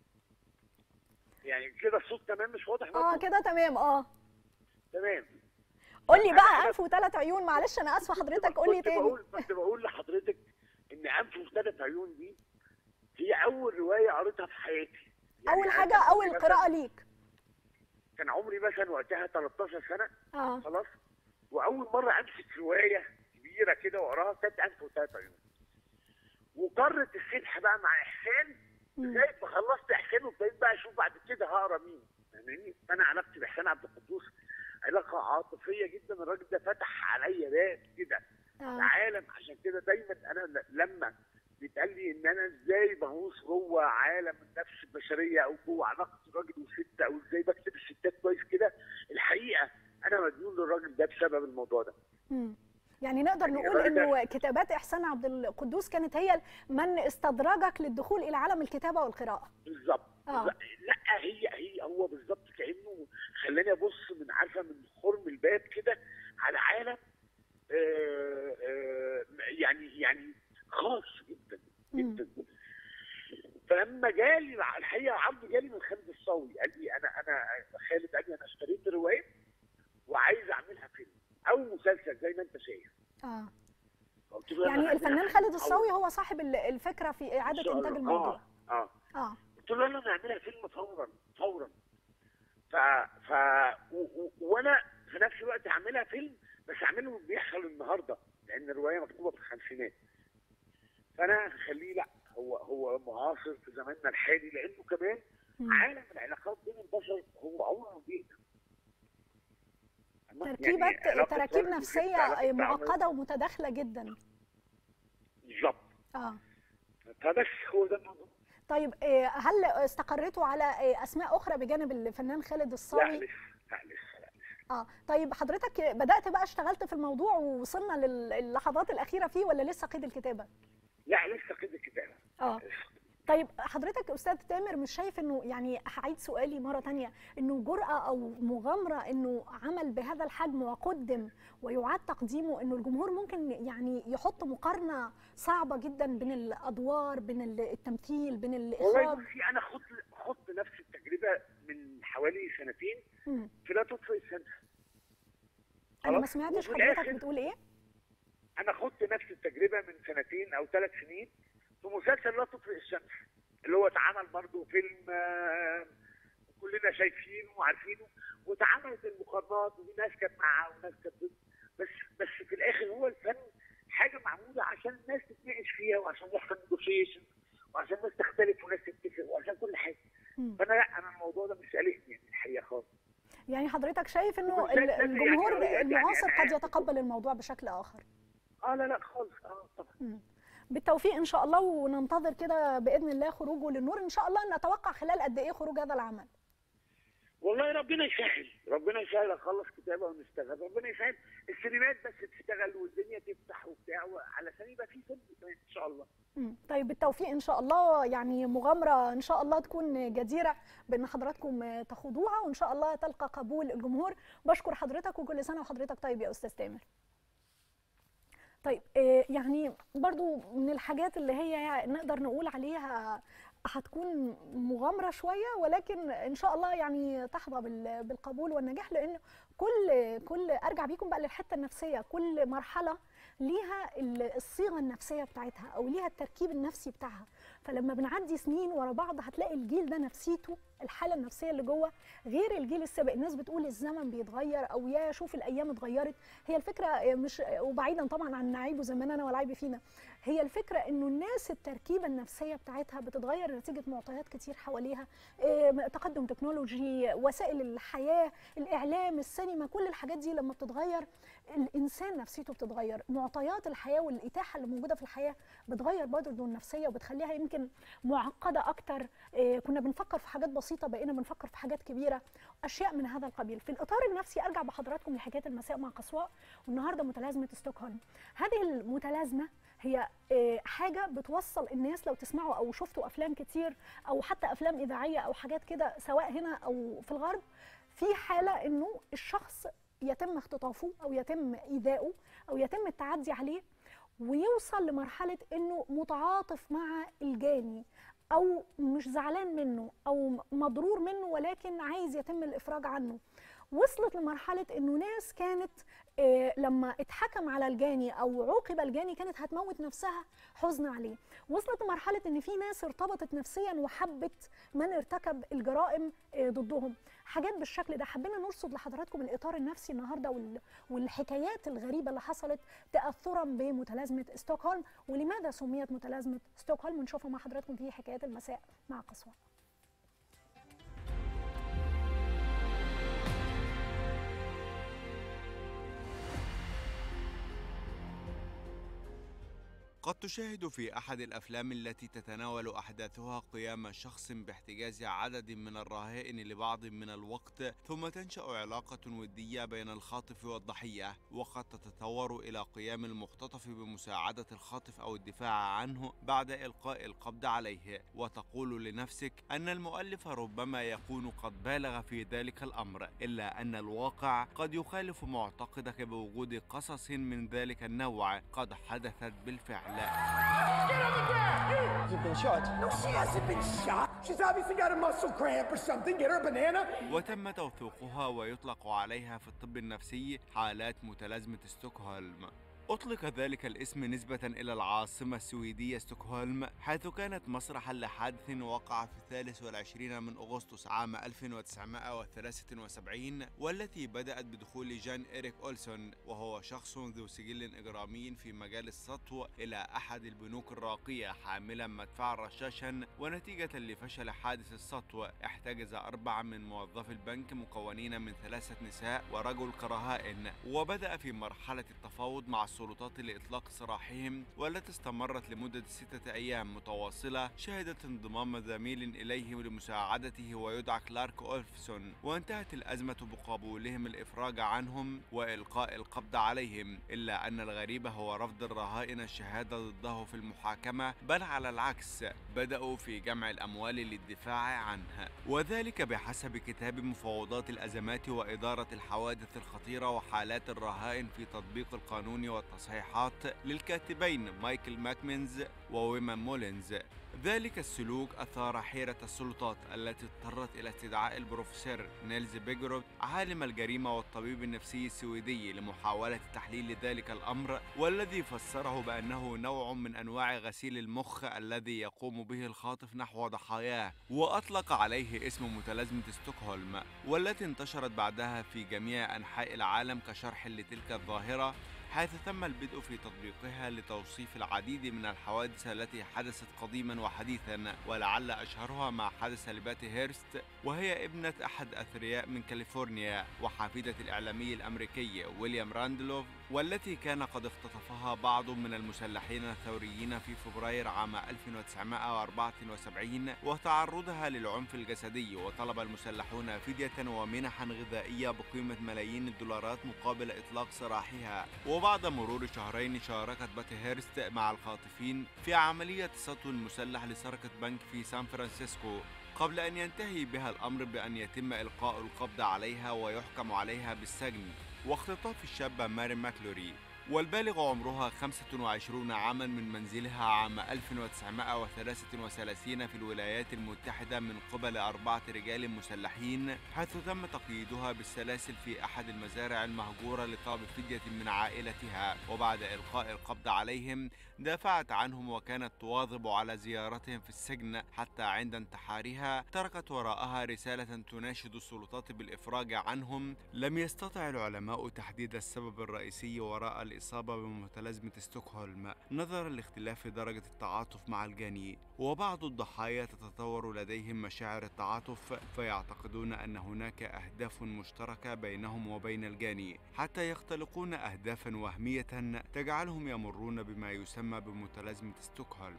يعني كده الصوت تمام مش واضح اه برضه؟ كده تمام اه تمام قول لي أنا- بقى أنا- انف وثلاث عيون معلش انا اسفه حضرتك قول لي كنت تاني بقول كنت بقول لحضرتك ان انف وثلاث عيون دي هي اول روايه قريتها في حياتي يعني اول أنا حاجه كان اول عمري قراءه مثلاً- ليك كان عمري مثلا وقتها 13 سنه اه خلاص واول مره امسك روايه كبيره كده واقراها كانت انف وثلاث عيون وقرت السبح بقى مع احسان مم. لغايه ما خلصت احسان وابتديت بقى اشوف بعد كده هقرا مين فاهماني فانا علاقتي باحسان عبد القدوس علاقه عاطفيه جدا الراجل ده فتح عليا باب كده اه عالم عشان كده دايما انا ل- لما بيتقال لي ان انا ازاي بغوص جوه عالم النفس البشريه او جوه علاقه الراجل والست او ازاي بكتب الستات كويس كده الحقيقه انا مديون للراجل ده بسبب الموضوع ده مم. يعني نقدر يعني نقول الراجل ده- انه كتابات احسان عبد القدوس كانت هي من استدرجك للدخول الى عالم الكتابه والقراءه بالظبط آه. لا لا، هي هي هو بالظبط كانه خلاني ابص من عارفه من خرم الباب كده على عالم آه آه يعني يعني خاص جدا مم. جدا فلما جالي الحقيقه عرض جالي من خالد الصاوي قال لي انا انا خالد قال لي انا اشتريت روايه وعايز اعملها فيلم او مسلسل زي ما انت شايف اه قلت له يعني أنا الفنان هعملها خالد فيلم الصاوي هو صاحب ال- الفكره في إن اعاده شاء انتاج الله. الموضوع اه اه اه قلت له يلا نعملها فيلم فورا فورا ف ف و... و... وانا في نفس الوقت هعملها فيلم بس هعمله بيحصل النهارده لان الروايه مكتوبه في الخمسينات فانا هخليه لا هو هو معاصر في زماننا الحالي لانه كمان مم. عالم العلاقات بين البشر هو عمره ما بيقدر تركيبه يعني علاقة تراكيب راجل وست، نفسيه علاقة معقده ومتداخله جدا بالظبط اه فبس هو ده الموضوع طيب آه، هل استقريتوا على آه، اسماء اخرى بجانب الفنان خالد لا الصاوي لسه لا لسه لا اه طيب حضرتك بدات بقى اشتغلت في الموضوع ووصلنا للحظات الاخيره فيه ولا لسه قيد الكتابه لا لسه كده كتابه اه طيب حضرتك استاذ تامر مش شايف انه يعني هعيد سؤالي مره تانية انه جرأه او مغامره انه عمل بهذا الحجم وقدم ويعاد تقديمه انه الجمهور ممكن يعني يحط مقارنه صعبه جدا بين الادوار بين التمثيل بين والله الاخراج بصي انا خدت خدت نفس التجربه من حوالي سنتين مم. في لا تطفئ الشمس انا ما خلاص؟ سمعتش وفي حضرتك الآخر بتقول ايه انا خدت نفس التجربه من سنتين او ثلاث سنين في مسلسل لا تطفئ الشمس اللي هو اتعمل برضه فيلم آه، كلنا شايفينه وعارفينه واتعملت المقارنات وفي ناس كانت معاه وناس كانت ضد بس بس في الاخر هو الفن حاجه معموله عشان الناس تتناقش فيها وعشان يحصل نيجوشيشن وعشان الناس تختلف وناس تتفق وعشان كل حاجه مم. فانا لا انا الموضوع ده مش قلقني يعني الحقيقه خالص يعني حضرتك شايف انه وبالذات ال- ناس يعني الجمهور يعني- يعني المعاصر أنا- قد يتقبل الموضوع بشكل اخر اه لا لا خالص اه طبعا مم. بالتوفيق ان شاء الله وننتظر كده باذن الله خروجه للنور ان شاء الله نتوقع خلال قد ايه خروج هذا العمل والله ربنا يسهل ربنا يسهل اخلص كتابه ونشتغل ربنا يسهل السينمات بس تشتغل والدنيا تفتح وبتاع علشان يبقى في فيلم كمان ان شاء الله مم. طيب بالتوفيق ان شاء الله يعني مغامره ان شاء الله تكون جديره بان حضراتكم تخوضوها وان شاء الله تلقى قبول الجمهور بشكر حضرتك وكل سنه وحضرتك طيب يا استاذ تامر طيب آه، يعني برضو من الحاجات اللي هي نقدر نقول عليها هتكون مغامره شويه ولكن ان شاء الله يعني تحظى بال- بالقبول والنجاح لان كل كل ارجع بيكم بقى للحته النفسيه كل مرحله ليها ال- الصيغه النفسيه بتاعتها او ليها التركيب النفسي بتاعها فلما بنعدي سنين ورا بعض هتلاقي الجيل ده نفسيته الحاله النفسيه اللي جوه غير الجيل السابق الناس بتقول الزمن بيتغير او يا شوف الايام اتغيرت هي الفكره مش وبعيدا طبعا عن نعيب زماننا والعيب فينا هي الفكره انه الناس التركيبه النفسيه بتاعتها بتتغير نتيجه معطيات كتير حواليها إيه، تقدم تكنولوجي وسائل الحياه الاعلام السينما كل الحاجات دي لما بتتغير الانسان نفسيته بتتغير معطيات الحياه والاتاحه اللي موجوده في الحياه بتغير برضه النفسيه وبتخليها يمكن معقده اكتر إيه، كنا بنفكر في حاجات بسيطه بقينا بنفكر في حاجات كبيره اشياء من هذا القبيل في الاطار النفسي ارجع بحضراتكم لحكايه المساء مع قصواء والنهارده متلازمه ستوكهولم هذه المتلازمه هي آه، حاجه بتوصل الناس لو تسمعوا او شفتوا افلام كتير او حتى افلام اذاعيه او حاجات كده سواء هنا او في الغرب في حاله انه الشخص يتم اختطافه او يتم ايذائه او يتم التعدي عليه ويوصل لمرحله انه متعاطف مع الجاني او مش زعلان منه او مضرور منه ولكن عايز يتم الافراج عنه وصلت لمرحله انه ناس كانت آه، لما اتحكم على الجاني او عوقب الجاني كانت هتموت نفسها حزن عليه وصلت لمرحله ان في ناس ارتبطت نفسيا وحبت من ارتكب الجرائم آه، ضدهم حاجات بالشكل ده حبينا نرصد لحضراتكم الاطار النفسي النهارده وال- والحكايات الغريبه اللي حصلت تاثرا بمتلازمه ستوكهولم ولماذا سميت متلازمه ستوكهولم ونشوفها مع حضراتكم في حكايات المساء مع قصوى قد تشاهد في أحد الأفلام التي تتناول أحداثها قيام شخص باحتجاز عدد من الرهائن لبعض من الوقت ثم تنشأ علاقة ودية بين الخاطف والضحية وقد تتطور إلى قيام المختطف بمساعدة الخاطف أو الدفاع عنه بعد إلقاء القبض عليه وتقول لنفسك أن المؤلف ربما يكون قد بالغ في ذلك الأمر إلا أن الواقع قد يخالف معتقدك بوجود قصص من ذلك النوع قد حدثت بالفعل Has been shot? No, she hasn't been shot. She's obviously got a muscle cramp or something. Get her a banana. وتم توثيقها ويطلق عليها في الطب النفسي حالات متلازمة ستوكهولم أطلق ذلك الاسم نسبة إلى العاصمة السويدية ستوكهولم حيث كانت مسرحا لحادث وقع في الثالث والعشرين من أغسطس عام 1973 والتي بدأت بدخول جان إريك أولسون وهو شخص ذو سجل إجرامي في مجال السطو إلى أحد البنوك الراقية حاملا مدفعا رشاشا ونتيجة لفشل حادث السطو احتجز أربعة من موظفي البنك مكونين من ثلاثة نساء ورجل كرهائن وبدأ في مرحلة التفاوض مع السلطات لإطلاق سراحهم والتي استمرت لمدة ستة أيام متواصلة شهدت انضمام زميل إليه لمساعدته ويدعى كلارك أولفسون وانتهت الأزمة بقبولهم الإفراج عنهم وإلقاء القبض عليهم إلا أن الغريب هو رفض الرهائن الشهادة ضده في المحاكمة بل على العكس بدأوا في جمع الأموال للدفاع عنها وذلك بحسب كتاب مفاوضات الأزمات وإدارة الحوادث الخطيرة وحالات الرهائن في تطبيق القانون والتصحيحات للكاتبين مايكل ماكمينز وويمان مولينز ذلك السلوك أثار حيرة السلطات التي اضطرت إلى استدعاء البروفيسور نيلز بيجروت عالم الجريمة والطبيب النفسي السويدي لمحاولة تحليل ذلك الأمر والذي فسره بأنه نوع من أنواع غسيل المخ الذي يقوم به الخاطف نحو ضحاياه وأطلق عليه اسم متلازمة ستوكهولم والتي انتشرت بعدها في جميع أنحاء العالم كشرح لتلك الظاهرة حيث تم البدء في تطبيقها لتوصيف العديد من الحوادث التي حدثت قديما وحديثا ولعل أشهرها ما حدث لباتي هيرست وهي ابنة أحد أثرياء من كاليفورنيا وحفيدة الإعلامي الأمريكي ويليام راندلوف والتي كان قد اختطفها بعض من المسلحين الثوريين في فبراير عام 1974 وتعرضها للعنف الجسدي وطلب المسلحون فدية ومنحا غذائية بقيمة ملايين الدولارات مقابل إطلاق سراحها وبعد مرور شهرين شاركت باتي هيرست مع الخاطفين في عملية سطو مسلح لسرقة بنك في سان فرانسيسكو قبل أن ينتهي بها الأمر بأن يتم إلقاء القبض عليها ويحكم عليها بالسجن واختطاف الشابة ماري ماكلوري والبالغ عمرها 25 عاما من منزلها عام 1933 في الولايات المتحدة من قبل أربعة رجال مسلحين حيث تم تقييدها بالسلاسل في أحد المزارع المهجورة لطلب فدية من عائلتها وبعد إلقاء القبض عليهم دافعت عنهم وكانت تواظب على زيارتهم في السجن حتى عند انتحارها تركت وراءها رسالة تناشد السلطات بالإفراج عنهم لم يستطع العلماء تحديد السبب الرئيسي وراء الإصابة بمتلازمة ستوكهولم نظرا لاختلاف درجة التعاطف مع الجاني وبعض الضحايا تتطور لديهم مشاعر التعاطف فيعتقدون أن هناك أهداف مشتركة بينهم وبين الجاني حتى يختلقون أهدافا وهمية تجعلهم يمرون بما يسمى بمتلازمة ستوكهولم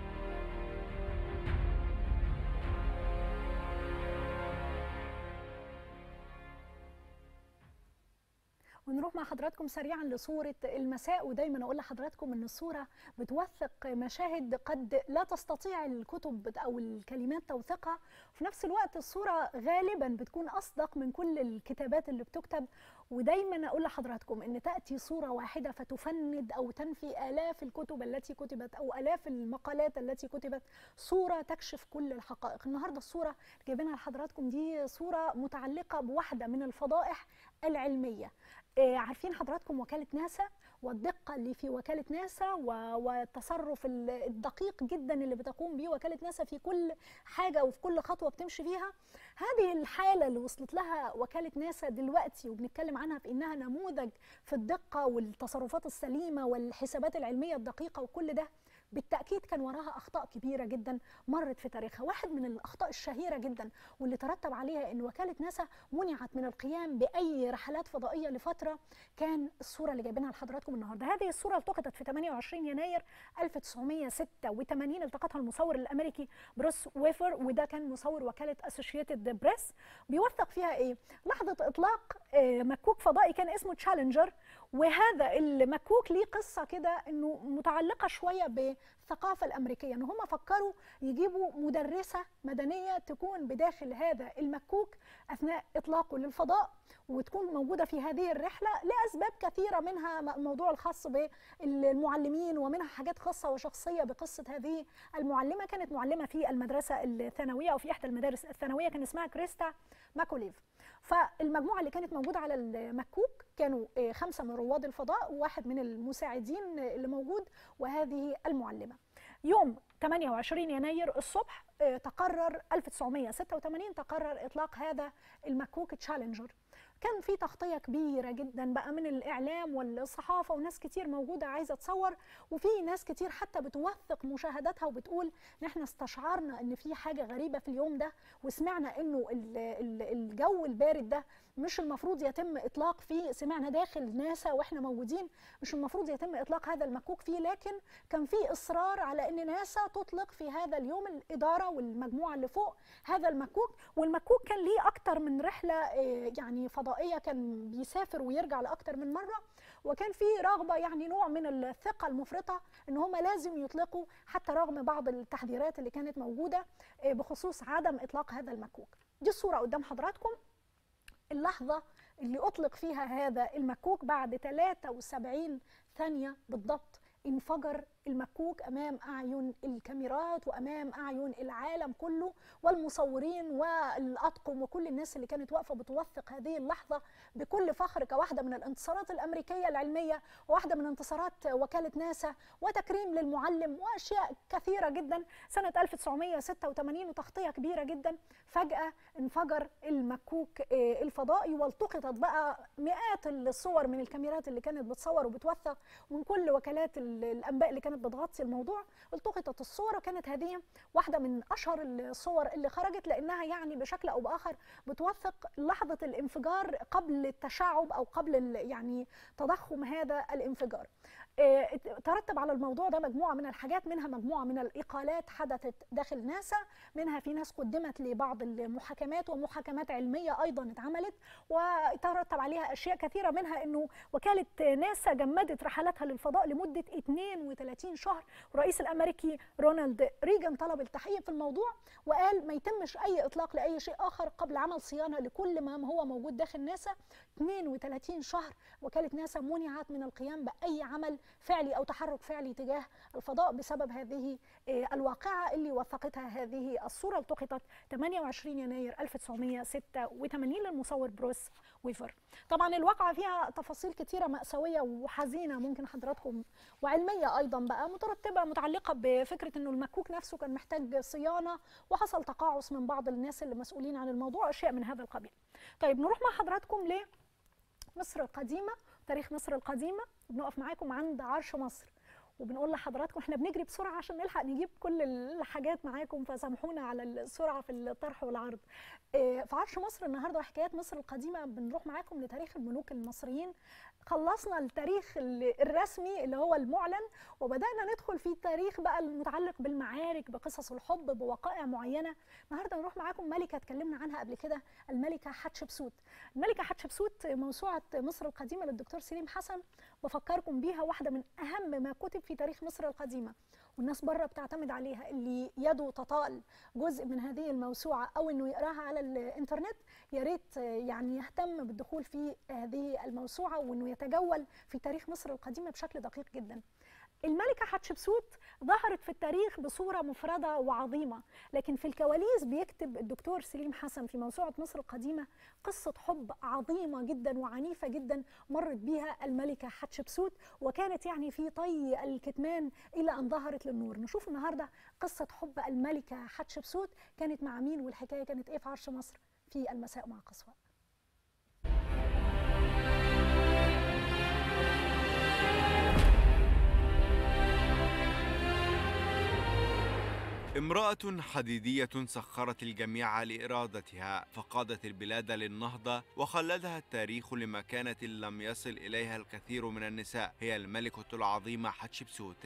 ونروح مع حضراتكم سريعا لصورة المساء ودايما أقول لحضراتكم أن الصورة بتوثق مشاهد قد لا تستطيع الكتب أو الكلمات توثيقها وفي نفس الوقت الصورة غالبا بتكون أصدق من كل الكتابات اللي بتكتب ودايما أقول لحضراتكم أن تأتي صورة واحدة فتفند أو تنفي آلاف الكتب التي كتبت أو آلاف المقالات التي كتبت صورة تكشف كل الحقائق النهاردة الصورة اللي جايبينها لحضراتكم دي صورة متعلقة بواحدة من الفضائح العلمية آه، عارفين حضراتكم وكالة ناسا والدقة اللي في وكالة ناسا و- والتصرف ال- الدقيق جدا اللي بتقوم به وكالة ناسا في كل حاجة وفي كل خطوة بتمشي فيها هذه الحالة اللي وصلت لها وكالة ناسا دلوقتي وبنتكلم عنها في إنها نموذج في الدقة والتصرفات السليمة والحسابات العلمية الدقيقة وكل ده بالتأكيد كان وراها أخطاء كبيرة جدا مرت في تاريخها واحد من الأخطاء الشهيرة جدا واللي ترتب عليها أن وكالة ناسا منعت من القيام بأي رحلات فضائية لفترة كان الصورة اللي جايبينها لحضراتكم النهاردة هذه الصورة التقطت في 28 يناير 1986 التقطها المصور الأمريكي بروس ويفر وده كان مصور وكالة أسوشيتد بريس بيوثق فيها إيه؟ لحظة إطلاق آه، مكوك فضائي كان اسمه تشالنجر وهذا المكوك ليه قصة كده انه متعلقة شوية بالثقافة الامريكية ان هم فكروا يجيبوا مدرسة مدنية تكون بداخل هذا المكوك اثناء اطلاقه للفضاء وتكون موجودة في هذه الرحلة لأسباب كثيرة منها الموضوع الخاص بالمعلمين ومنها حاجات خاصة وشخصية بقصة هذه المعلمة كانت معلمة في المدرسة الثانوية أو في إحدى المدارس الثانوية كان اسمها كريستا ماكوليف فالمجموعة اللي كانت موجودة على المكوك كانوا آه، خمسة من رواد الفضاء وواحد من المساعدين اللي موجود وهذه المعلمة يوم 28 يناير الصبح آه، تقرر 1986 تقرر إطلاق هذا المكوك تشالنجر كان في تغطية كبيرة جدا بقى من الإعلام والصحافة وناس كتير موجودة عايزة تصور وفي ناس كتير حتى بتوثق مشاهداتها وبتقول إن إحنا استشعرنا إن في حاجة غريبة في اليوم ده وسمعنا إنه ال- ال- الجو البارد ده مش المفروض يتم إطلاق فيه سمعنا داخل ناسا وإحنا موجودين مش المفروض يتم إطلاق هذا المكوك فيه لكن كان في إصرار على إن ناسا تطلق في هذا اليوم الإدارة والمجموعة اللي فوق هذا المكوك والمكوك كان ليه أكتر من رحلة آه، يعني فضائية كان بيسافر ويرجع لأكتر من مرة وكان في رغبة يعني نوع من الثقة المفرطة إن هم لازم يطلقوا حتى رغم بعض التحذيرات اللي كانت موجودة آه، بخصوص عدم إطلاق هذا المكوك دي الصورة قدام حضراتكم اللحظة اللي أطلق فيها هذا المكوك بعد 73 ثانية بالضبط انفجر المكوك امام اعين الكاميرات وامام اعين العالم كله والمصورين والاطقم وكل الناس اللي كانت واقفه بتوثق هذه اللحظه بكل فخر كواحده من الانتصارات الامريكيه العلميه وواحده من انتصارات وكاله ناسا وتكريم للمعلم واشياء كثيره جدا سنه 1986 وتغطيه كبيره جدا فجاه انفجر المكوك آه، الفضائي والتقطت بقى مئات الصور من الكاميرات اللي كانت بتصور وبتوثق ومن كل وكالات ال- الانباء اللي كانت بتغطي الموضوع التقطت الصور وكانت هذه واحده من اشهر الصور اللي خرجت لانها يعني بشكل او باخر بتوثق لحظه الانفجار قبل التشعب او قبل ال- يعني تضخم هذا الانفجار آه، ترتب على الموضوع ده مجموعه من الحاجات منها مجموعه من الاقالات حدثت داخل ناسا منها في ناس قدمت لبعض المحاكمات ومحاكمات علميه ايضا اتعملت وترتب عليها اشياء كثيره منها انه وكاله ناسا جمدت رحلاتها للفضاء لمده 32 32 شهر والرئيس الامريكي رونالد ريجن طلب التحقيق في الموضوع وقال ما يتمش اي اطلاق لاي شيء اخر قبل عمل صيانه لكل ما هو موجود داخل ناسا 32 شهر وكاله ناسا منعت من القيام باي عمل فعلي او تحرك فعلي تجاه الفضاء بسبب هذه الواقعه اللي وثقتها هذه الصوره التقطت 28 يناير 1986 للمصور بروس ويفر طبعا الواقعه فيها تفاصيل كثيره ماساويه وحزينه ممكن حضراتكم وعلميه ايضا بقى مترتبه متعلقه بفكره انه المكوك نفسه كان محتاج صيانه وحصل تقاعس من بعض الناس اللي مسؤولين عن الموضوع اشياء من هذا القبيل طيب نروح مع حضراتكم ل مصر القديمه تاريخ مصر القديمه بنقف معاكم عند عرش مصر وبنقول لحضراتكم احنا بنجري بسرعه عشان نلحق نجيب كل الحاجات معاكم فسامحونا على السرعه في الطرح والعرض. اه في عرش مصر النهارده حكايات مصر القديمه بنروح معاكم لتاريخ الملوك المصريين خلصنا التاريخ الرسمي اللي هو المعلن وبدانا ندخل في التاريخ بقى المتعلق بالمعارك بقصص الحب بوقائع معينه النهارده نروح معاكم ملكه اتكلمنا عنها قبل كده الملكه حتشبسوت الملكه حتشبسوت موسوعه مصر القديمه للدكتور سليم حسن بفكركم بيها واحده من اهم ما كتب في تاريخ مصر القديمه والناس بره بتعتمد عليها اللي يده تطال جزء من هذه الموسوعه او انه يقراها على الانترنت يا ريت يعني يهتم بالدخول في هذه الموسوعه وانه يتجول في تاريخ مصر القديمه بشكل دقيق جدا. الملكة حتشبسوت ظهرت في التاريخ بصورة مفردة وعظيمة لكن في الكواليس بيكتب الدكتور سليم حسن في موسوعة مصر القديمة قصة حب عظيمة جدا وعنيفة جدا مرت بها الملكة حتشبسوت وكانت يعني في طي الكتمان إلى أن ظهرت للنور نشوف النهاردة قصة حب الملكة حتشبسوت كانت مع مين والحكاية كانت إيه في عرش مصر في المساء مع قصوى امرأة حديدية سخرت الجميع لإرادتها فقادت البلاد للنهضة وخلدها التاريخ لمكانة لم يصل إليها الكثير من النساء هي الملكة العظيمة حتشبسوت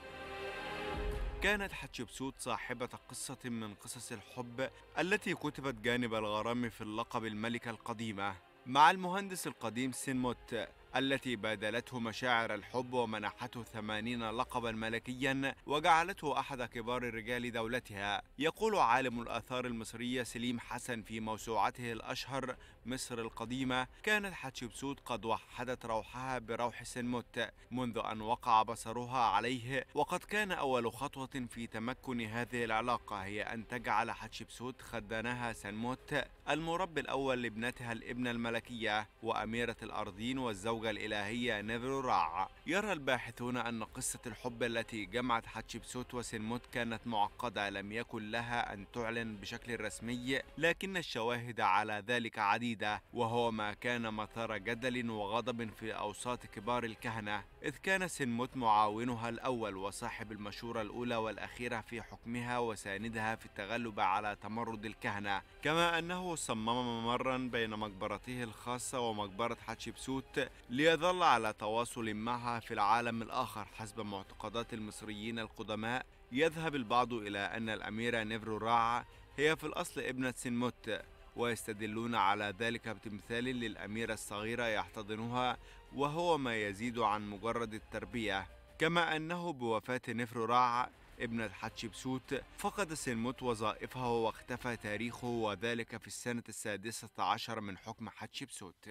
كانت حتشبسوت صاحبة قصة من قصص الحب التي كتبت جانب الغرام في اللقب الملكة القديمة مع المهندس القديم سينموت التي بادلته مشاعر الحب ومنحته ثمانين لقبا ملكيا وجعلته أحد كبار رجال دولتها يقول عالم الآثار المصرية سليم حسن في موسوعته الأشهر مصر القديمة كانت حتشبسوت قد وحدت روحها بروح سنموت منذ أن وقع بصرها عليه وقد كان أول خطوة في تمكن هذه العلاقة هي أن تجعل حتشبسوت خدنها سنموت المربي الأول لابنتها الابنة الملكية وأميرة الأرضين والزوجة الإلهية نيفرو راع يرى الباحثون أن قصة الحب التي جمعت حتشبسوت وسنموت كانت معقدة لم يكن لها أن تعلن بشكل رسمي لكن الشواهد على ذلك عديدة وهو ما كان مثار جدل وغضب في أوساط كبار الكهنة إذ كان سنموت معاونها الأول وصاحب المشورة الأولى والأخيرة في حكمها وساندها في التغلب على تمرد الكهنة كما أنه صمم ممرا بين مقبرته الخاصة ومقبرة حتشبسوت ليظل على تواصل معها في العالم الآخر حسب معتقدات المصريين القدماء يذهب البعض إلى أن الأميرة نيفرو راع هي في الأصل ابنة سنموت ويستدلون على ذلك بتمثال للأميرة الصغيرة يحتضنها وهو ما يزيد عن مجرد التربية كما أنه بوفاة نفر راع ابنة حتشبسوت فقد سنموت وظائفه واختفى تاريخه وذلك في السنة السادسة عشر من حكم حتشبسوت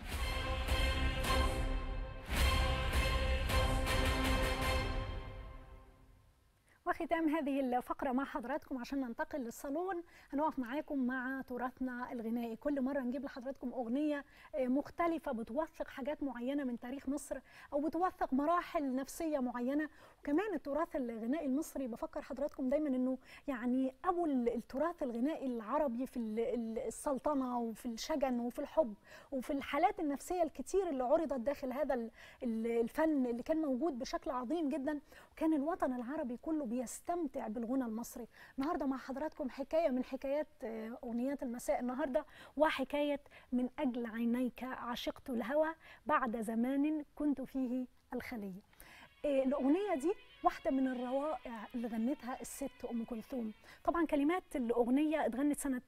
وختام هذه الفقرة مع حضراتكم عشان ننتقل للصالون هنقف معاكم مع تراثنا الغنائي كل مرة نجيب لحضراتكم أغنية مختلفة بتوثق حاجات معينة من تاريخ مصر أو بتوثق مراحل نفسية معينة وكمان التراث الغنائي المصري بفكر حضراتكم دايما أنه يعني أبو التراث الغنائي العربي في السلطنة وفي الشجن وفي الحب وفي الحالات النفسية الكتير اللي عرضت داخل هذا الفن اللي كان موجود بشكل عظيم جدا وكان الوطن العربي كله بيستمتع بالغنى المصري النهارده مع حضراتكم حكايه من حكايات اغنيات المساء النهارده وحكايه من اجل عينيك عشقت الهوى بعد زمان كنت فيه الخليه آه، الأغنية دي واحدة من الروائع اللي غنتها الست أم كلثوم طبعا كلمات الأغنية اتغنت سنة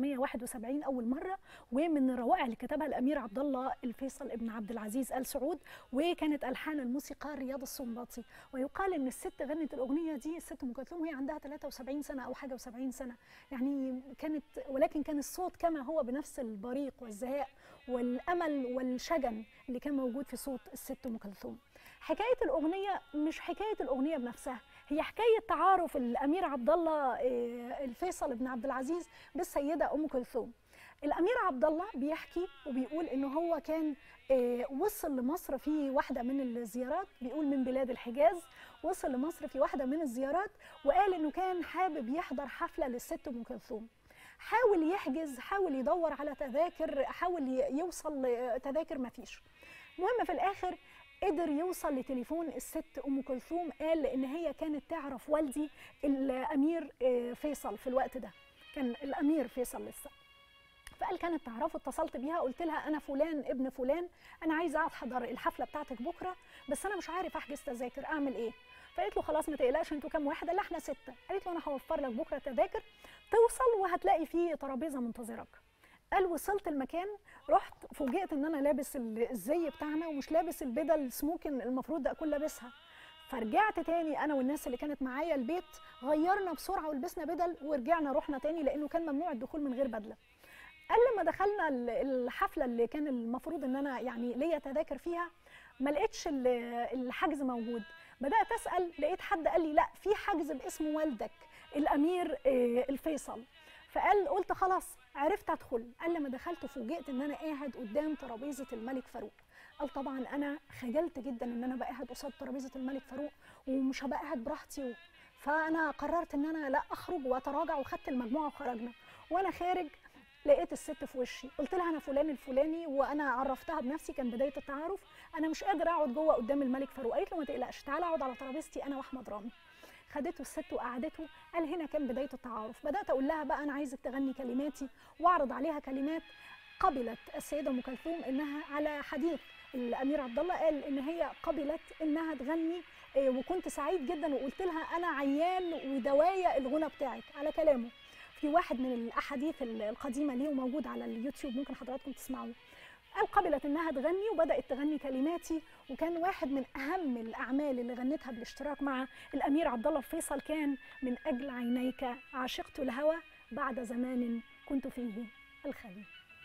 1971 أول مرة ومن الروائع اللي كتبها الأمير عبد الله الفيصل ابن عبد العزيز آل سعود وكانت ألحان الموسيقار رياض السنباطي ويقال إن الست غنت الأغنية دي الست أم كلثوم وهي عندها 73 سنة أو حاجة و70 سنة يعني كانت ولكن كان الصوت كما هو بنفس البريق والزهاء والأمل والشجن اللي كان موجود في صوت الست أم كلثوم حكايه الاغنيه مش حكايه الاغنيه بنفسها هي حكايه تعارف الامير عبد الله آه، الفيصل بن عبد العزيز بالسيده ام كلثوم الامير عبد الله بيحكي وبيقول ان هو كان آه، وصل لمصر في واحده من الزيارات بيقول من بلاد الحجاز وصل لمصر في واحده من الزيارات وقال انه كان حابب يحضر حفله للست ام كلثوم حاول يحجز حاول يدور على تذاكر حاول ي- يوصل لتذاكر مفيش المهم في الاخر قدر يوصل لتليفون الست ام كلثوم قال ان هي كانت تعرف والدي الامير آه، فيصل في الوقت ده كان الامير فيصل لسه فقال كانت تعرفه اتصلت بيها قلت لها انا فلان ابن فلان انا عايزه احضر الحفله بتاعتك بكره بس انا مش عارف احجز تذاكر اعمل ايه فقالت له خلاص ما تقلقش انتوا كام واحد قال لها احنا سته قالت له انا هوفر لك بكره تذاكر توصل وهتلاقي فيه ترابيزه منتظرك قال وصلت المكان رحت فوجئت ان انا لابس ال- الزي بتاعنا ومش لابس البدل السموكن المفروض اكون لابسها فرجعت تاني انا والناس اللي كانت معايا البيت غيرنا بسرعه ولبسنا بدل ورجعنا رحنا تاني لانه كان ممنوع الدخول من غير بدله قال لما دخلنا ال- الحفله اللي كان المفروض ان انا يعني ليا تذاكر فيها ما لقيتش ال- الحجز موجود بدات اسال لقيت حد قال لي لا في حجز باسم والدك الامير آه، الفيصل فقال قلت خلاص عرفت ادخل قال لما دخلت فوجئت ان انا قاعد قدام ترابيزه الملك فاروق قال طبعا انا خجلت جدا ان انا بقى قاعد قصاد ترابيزه الملك فاروق ومش هبقى قاعد براحتي فانا قررت ان انا لا اخرج واتراجع وخدت المجموعه وخرجنا وانا خارج لقيت الست في وشي قلت لها انا فلان الفلاني وانا عرفتها بنفسي كان بدايه التعارف انا مش قادر اقعد جوه قدام الملك فاروق قالت له ما تقلقش تعالى اقعد على ترابيزتي انا واحمد رامي خدته الست وقعدته قال هنا كان بدايه التعارف بدات اقول لها بقى انا عايزك تغني كلماتي واعرض عليها كلمات قبلت السيده ام كلثوم انها على حديث الامير عبد الله قال ان هي قبلت انها تغني إيه، وكنت سعيد جدا وقلت لها انا عيان ودوايا الغنى بتاعك على كلامه في واحد من الاحاديث ال- القديمه ليه وموجود على اليوتيوب ممكن حضراتكم تسمعوه قال قبلت انها تغني وبدات تغني كلماتي وكان واحد من اهم الاعمال اللي غنتها بالاشتراك مع الامير عبد الله الفيصل كان من اجل عينيك عشقت الهوى بعد زمان كنت فيه الخليل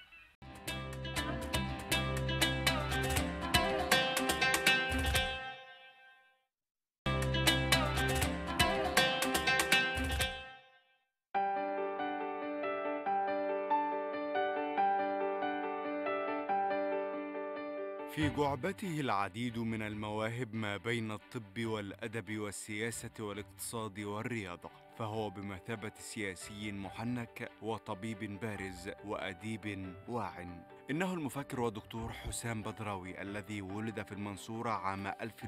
في جعبته العديد من المواهب ما بين الطب والادب والسياسه والاقتصاد والرياضه فهو بمثابه سياسي محنك وطبيب بارز واديب واع انه المفكر والدكتور حسام بدراوي الذي ولد في المنصوره عام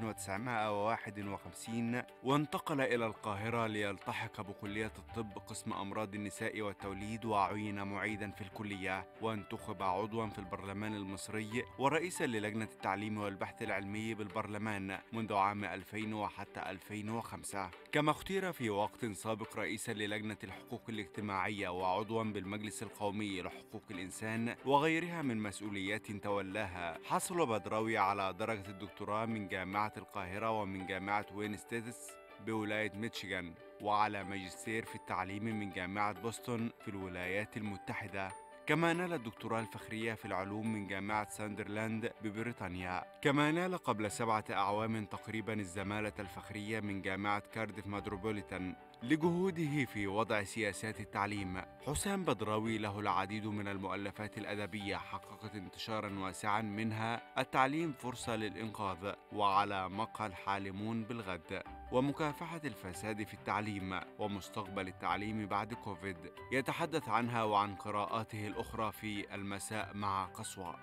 1951 وانتقل الى القاهره ليلتحق بكليه الطب قسم امراض النساء والتوليد وعين معيدا في الكليه وانتخب عضوا في البرلمان المصري ورئيسا للجنه التعليم والبحث العلمي بالبرلمان منذ عام 2000 وحتى 2005 كما اختير في وقت سابق رئيسا للجنه الحقوق الاجتماعيه وعضوا بالمجلس القومي لحقوق الانسان وغيرها من مسؤوليات تولاها حصل بدراوي على درجه الدكتوراه من جامعه القاهره ومن جامعه وين ستيتس بولايه ميشيغان وعلى ماجستير في التعليم من جامعه بوسطن في الولايات المتحده كما نال الدكتوراه الفخرية في العلوم من جامعة ساندرلاند ببريطانيا كما نال قبل سبعة أعوام تقريبا الزمالة الفخرية من جامعة كارديف متروبوليتان لجهوده في وضع سياسات التعليم حسام بدراوي له العديد من المؤلفات الأدبية حققت انتشارا واسعا منها التعليم فرصة للإنقاذ وعلى مقهى الحالمون بالغد ومكافحة الفساد في التعليم ومستقبل التعليم بعد كوفيد يتحدث عنها وعن قراءاته الأخرى في المساء مع قصوى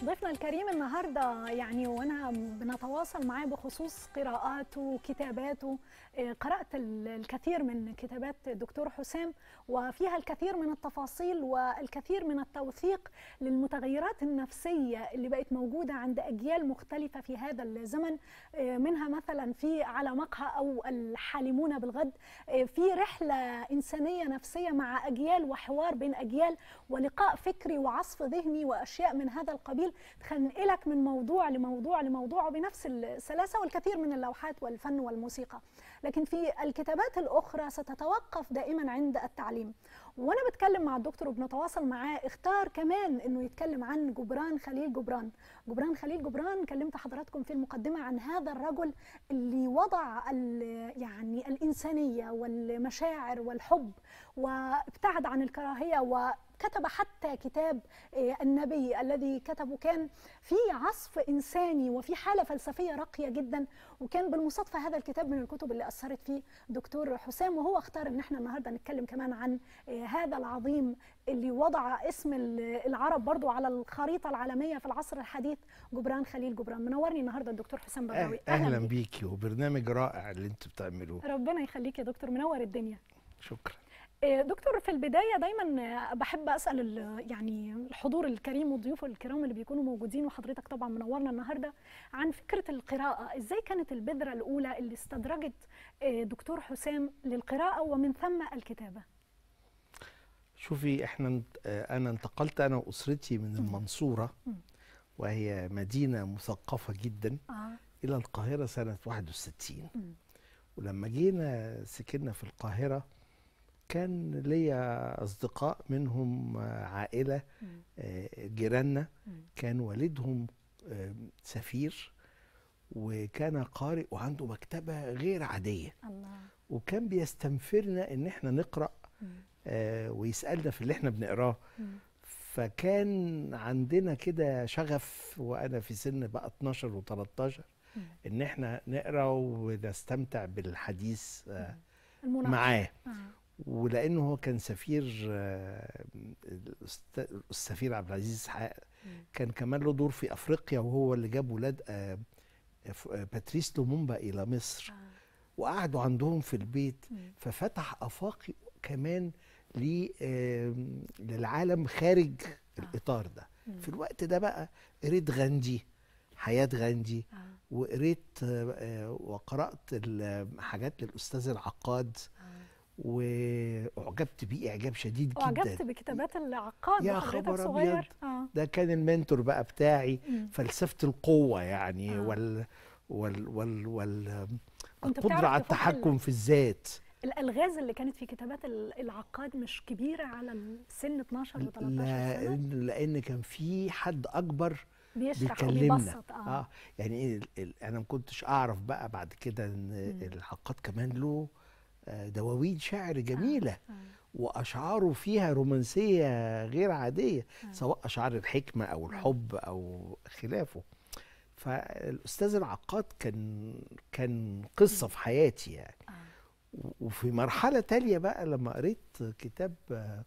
ضيفنا الكريم النهارده يعني وانا بنتواصل معاه بخصوص قراءاته وكتاباته آه، قرات ال- الكثير من كتابات الدكتور حسام وفيها الكثير من التفاصيل والكثير من التوثيق للمتغيرات النفسيه اللي بقت موجوده عند اجيال مختلفه في هذا الزمن آه، منها مثلا في على مقهى او الحالمون بالغد آه، في رحله انسانيه نفسيه مع اجيال وحوار بين اجيال ولقاء فكري وعصف ذهني واشياء من هذا القبيل تنقلك من موضوع لموضوع لموضوع بنفس السلاسه والكثير من اللوحات والفن والموسيقى لكن في الكتابات الاخرى ستتوقف دائما عند التعليم وانا بتكلم مع الدكتور وبنتواصل معاه اختار كمان انه يتكلم عن جبران خليل جبران جبران خليل جبران كلمت حضراتكم في المقدمه عن هذا الرجل اللي وضع ال- يعني الانسانيه والمشاعر والحب وابتعد عن الكراهيه وكتب حتى كتاب آه، النبي الذي كتبه كان في عصف انساني وفي حاله فلسفيه راقيه جدا وكان بالمصادفه هذا الكتاب من الكتب اللي اثرت فيه دكتور حسام وهو اختار ان احنا النهارده نتكلم كمان عن آه، هذا العظيم اللي وضع اسم ال- العرب برضو على الخريطه العالميه في العصر الحديث جبران خليل جبران منورني النهارده الدكتور حسام بغاوي أه- اهلا بيكي وبرنامج رائع اللي انتوا بتعملوه ربنا يخليك يا دكتور منور الدنيا شكرا آه، دكتور في البدايه دايما آه، بحب اسال ال- يعني الحضور الكريم والضيوف الكرام اللي بيكونوا موجودين وحضرتك طبعا منورنا النهارده عن فكره القراءه ازاي كانت البذره الاولى اللي استدرجت آه، دكتور حسام للقراءه ومن ثم الكتابه شوفي احنا انت- آه، انا انتقلت انا واسرتي من المنصوره مم. وهي مدينه مثقفه جدا اه الى القاهره سنه 61 مم. ولما جينا سكننا في القاهره كان ليا اصدقاء منهم آه، عائله مم. آه، جيراننا مم. كان والدهم آه، سفير وكان قارئ وعنده مكتبه غير عاديه الله وكان بيستنفرنا ان احنا نقرا مم. آه، ويسالنا في اللي احنا بنقراه مم. فكان عندنا كده شغف وانا في سن بقى 12 و13 مم. ان احنا نقرا ونستمتع بالحديث آه، المناقشه معاه آه. ولانه هو كان سفير آه، الأست- السفير عبد العزيز اسحاق مم. كان كمان له دور في افريقيا وهو اللي جاب ولاد آه، ف- آه، باتريس لومومبا الى مصر آه. وقعدوا عندهم في البيت مم. ففتح افاقي كمان ل- آم، للعالم خارج الاطار ده مم. في الوقت ده بقى قريت غاندي حياه غاندي آه. وقريت آه، آه، وقرات ال- حاجات للاستاذ العقاد آه. واعجبت بيه اعجاب شديد جدا اعجبت بكتابات العقاد يا وحضرتك خبر صغير أبيض. اه ده كان المنتور بقى بتاعي مم. فلسفه القوه يعني آه. وال وال وال, وال كنت القدره بتعرف على تفكر التحكم في الذات الالغاز اللي كانت في كتابات ال- العقاد مش كبيره على السن 12 و 13 لا سنه لان كان في حد اكبر بيشرح بيكلمنا وبيبسط اه, اه يعني ايه ال- ال- انا ما كنتش اعرف بقى بعد كده ان مم. العقاد كمان له آه، دواوين شعر جميله آه. واشعاره فيها رومانسيه غير عاديه آه. سواء اشعار الحكمه او الحب او خلافه فالاستاذ العقاد كان كان قصه في حياتي يعني آه. و- وفي مرحله تالية بقى لما قريت كتاب آه،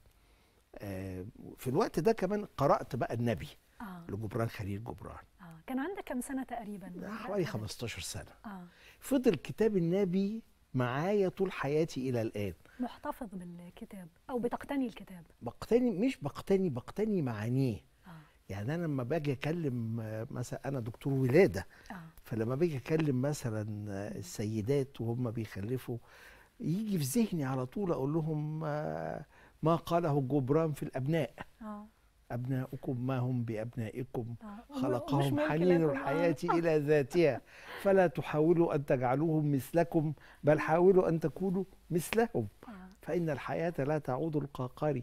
آه، في الوقت ده كمان قرات بقى النبي اه لجبران خليل جبران اه كان عندك كم سنه تقريبا حوالي 15 سنه اه فضل كتاب النبي معايا طول حياتي الى الان محتفظ بالكتاب او بتقتني الكتاب بقتني مش بقتني بقتني معانيه اه يعني انا لما باجي اكلم آه، مثلا انا دكتور ولاده اه فلما باجي اكلم مثلا آه، السيدات وهم بيخلفوا يجي في ذهني على طول اقول لهم آه، ما قاله جبران في الابناء اه ابناؤكم ما هم بابنائكم آه. وم- ومش خلقهم ملك حنين لكم، آه. الحياة إلى ذاتها فلا تحاولوا أن تجعلوهم مثلكم بل حاولوا أن تكونوا مثلهم آه. فإن الحياة لا تعود القاقري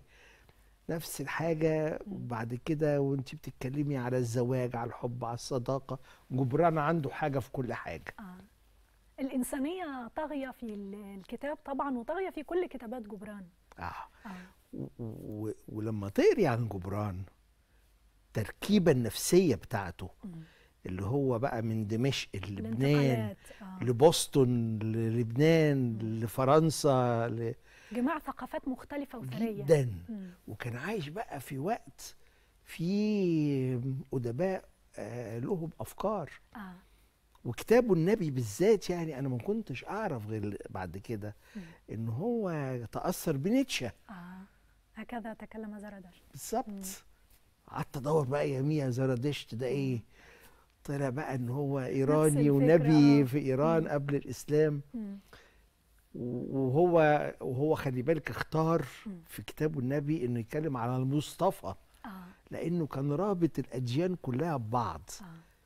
نفس الحاجة بعد كده وانت بتتكلمي على الزواج على الحب على الصداقة جبران عنده حاجة في كل حاجة آه. الإنسانية طاغية في ال- الكتاب طبعا وطاغية في كل كتابات جبران آه. آه. و- و- ولما تقري عن جبران التركيبة النفسية بتاعته مم. اللي هو بقى من دمشق للبنان الانتقالات آه. لبoston للبنان لفرنسا ل... جماع ثقافات مختلفة وثرية جدا مم. وكان عايش بقى في وقت في ادباء آه، لهم افكار اه وكتابه النبي بالذات يعني انا ما كنتش اعرف غير بعد كده مم. ان هو تاثر بنيتشه اه هكذا تكلم زردشت بالظبط قعدت ادور بقى يا زرادشت ده ايه طلع بقى ان هو ايراني الفكرة، ونبي آه. في ايران مم. قبل الاسلام مم. وهو وهو خلي بالك اختار مم. في كتابه النبي انه يتكلم على المصطفى اه لانه كان رابط الاديان كلها ببعض اه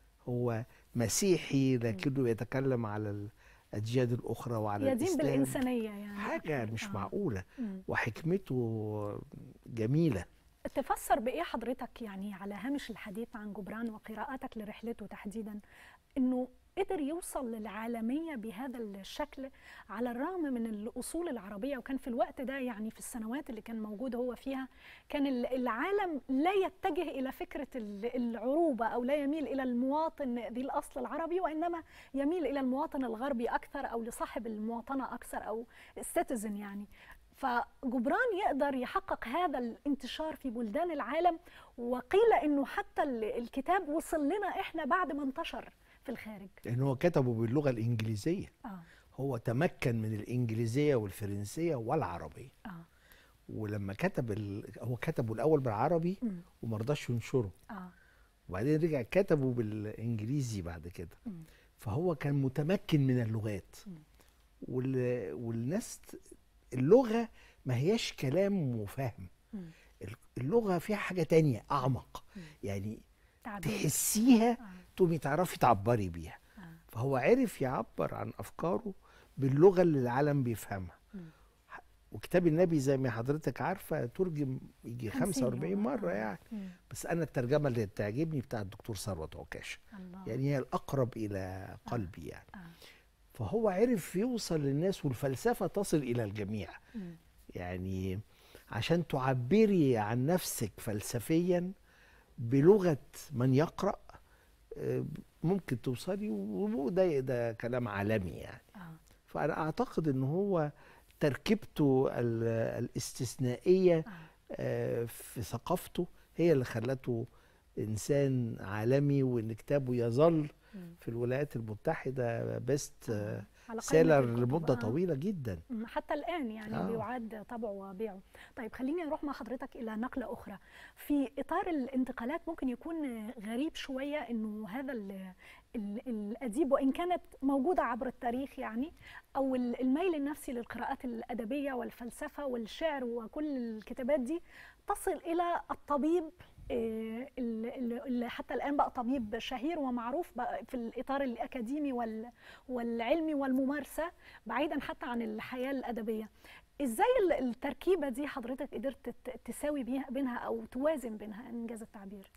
هو مسيحي لكنه يتكلم على الاديان الاخرى وعلى يدين الاسلام بالانسانيه يعني حاجه أكتر. مش آه. معقوله مم. وحكمته جميله تفسر بايه حضرتك يعني على هامش الحديث عن جبران وقراءتك لرحلته تحديدا انه قدر يوصل للعالميه بهذا الشكل على الرغم من الاصول العربيه وكان في الوقت ده يعني في السنوات اللي كان موجود هو فيها كان ال- العالم لا يتجه الى فكره ال- العروبه او لا يميل الى المواطن ذي الاصل العربي وانما يميل الى المواطن الغربي اكثر او لصاحب المواطنه اكثر او السيتيزن يعني فجبران يقدر يحقق هذا الانتشار في بلدان العالم وقيل انه حتى ال- الكتاب وصل لنا احنا بعد ما انتشر في الخارج لان هو كتبه باللغه الانجليزيه اه هو تمكن من الانجليزيه والفرنسيه والعربيه اه ولما كتب ال... هو كتبه الاول بالعربي مم. وما رضاش ينشره اه وبعدين رجع كتبه بالانجليزي بعد كده مم. فهو كان متمكن من اللغات مم. وال... والناس ت- اللغه ما هياش كلام وفهم مم. ال- اللغه فيها حاجه تانية اعمق مم. يعني تعبير تحسيها آه. تقومي تعرفي تعبري بيها آه. فهو عرف يعبر عن افكاره باللغه اللي العالم بيفهمها مم. وكتاب النبي زي ما حضرتك عارفه ترجم يجي 50 45 يوم. مره آه. يعني مم. بس انا الترجمه اللي بتعجبني بتاع الدكتور ثروت عكاشه الله يعني هي الاقرب الى قلبي يعني آه. فهو عرف يوصل للناس والفلسفه تصل الى الجميع مم. يعني عشان تعبري عن نفسك فلسفيا بلغه من يقرا آه، ممكن توصلي وده ده كلام عالمي يعني آه. فانا اعتقد ان هو تركيبته ال- الاستثنائيه آه. آه، في ثقافته هي اللي خلته انسان عالمي وان كتابه يظل مم. في الولايات المتحده بيست على قائمة سيلر الكتب. لمده آه. طويله جدا مم، حتى الآن يعني آه. بيعاد طبعه وبيعه طيب خليني أروح مع حضرتك إلى نقلة أخرى في إطار الانتقالات ممكن يكون غريب شوية أنه هذا ال- ال- الأديب وإن كانت موجودة عبر التاريخ يعني أو ال- الميل النفسي للقراءات الأدبية والفلسفة والشعر وكل الكتابات دي تصل إلى الطبيب آه، اللي اللي حتى الآن بقى طبيب شهير ومعروف بقى في الإطار الأكاديمي وال والعلمي والممارسة بعيدا حتى عن الحياة الأدبية ازاي ال- التركيبة دي حضرتك قدرت ت- تساوي بيها بينها أو توازن بينها إنجاز التعبير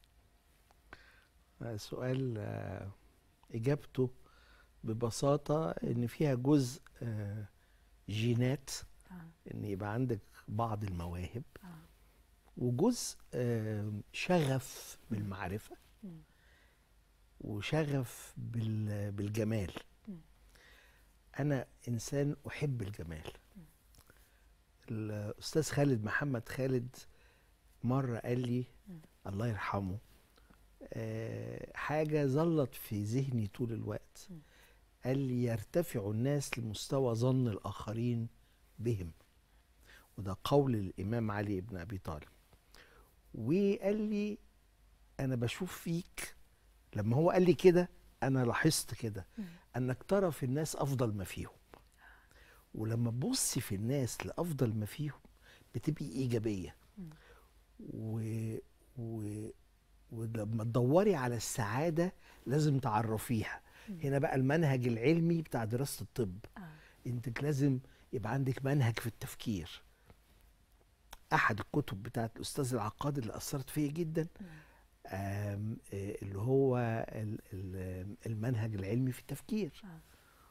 آه، سؤال آه، اجابته ببساطه ان فيها جزء آه، جينات آه. ان يبقى عندك بعض المواهب آه. وجزء آه، شغف بالمعرفه مم. وشغف بال- بالجمال مم. انا انسان احب الجمال الاستاذ خالد محمد خالد مره قال لي مم. الله يرحمه آه، حاجه ظلت في ذهني طول الوقت مم. قال لي يرتفع الناس لمستوى ظن الاخرين بهم وده قول الامام علي بن ابي طالب وقال لي انا بشوف فيك لما هو قال لي كده انا لاحظت كده مم. انك ترى في الناس افضل ما فيهم ولما تبصي في الناس لافضل ما فيهم بتبقي ايجابيه مم. و... و... ولما تدوري على السعاده لازم تعرفيها مم. هنا بقى المنهج العلمي بتاع دراسه الطب آه. انت لازم يبقى عندك منهج في التفكير احد الكتب بتاعت الاستاذ العقاد اللي اثرت فيا جدا مم. آم، آه، اللي هو ال- ال- المنهج العلمي في التفكير آه.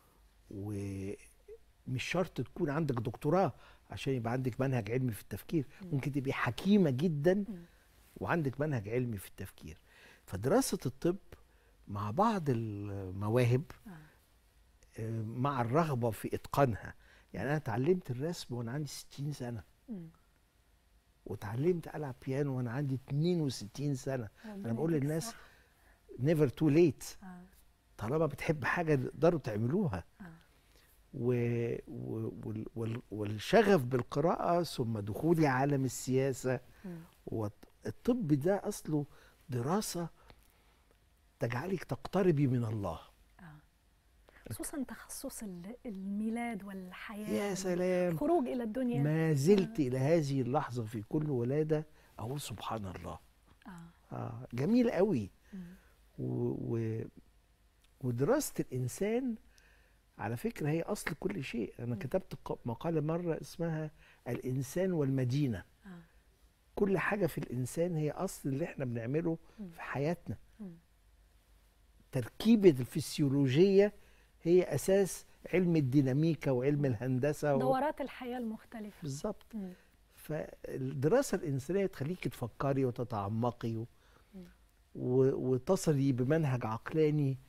ومش شرط تكون عندك دكتوراه عشان يبقى عندك منهج علمي في التفكير مم. ممكن تبقي حكيمة جدا مم. وعندك منهج علمي في التفكير فدراسة الطب مع بعض المواهب آه. آه، مع الرغبة في إتقانها يعني أنا اتعلمت الرسم وأنا عندي 60 سنة مم. واتعلمت العب بيانو وانا عندي 62 سنه انا ربنا بقول يديك للناس الصحة. نيفر تو ليت آه. طالما بتحب حاجه تقدروا تعملوها آه. و... و... وال... وال... والشغف بالقراءه ثم دخولي عالم السياسه مم. والطب ده اصله دراسه تجعلك تقتربي من الله خصوصا تخصص ال- الميلاد والحياه يا سلام الخروج الى الدنيا ما زلت الى هذه اللحظه في كل ولاده اقول سبحان الله آه. آه جميل قوي مم. و... و... ودراسه الانسان على فكره هي اصل كل شيء انا كتبت ق- مقاله مره اسمها الانسان والمدينه آه. كل حاجه في الانسان هي اصل اللي احنا بنعمله في حياتنا مم. تركيبه الفسيولوجيه هي اساس علم الديناميكا وعلم الهندسه و... دورات الحياه المختلفه بالظبط مم. فالدراسه الانسانيه تخليكي تفكري وتتعمقي و... و... وتصلي بمنهج عقلاني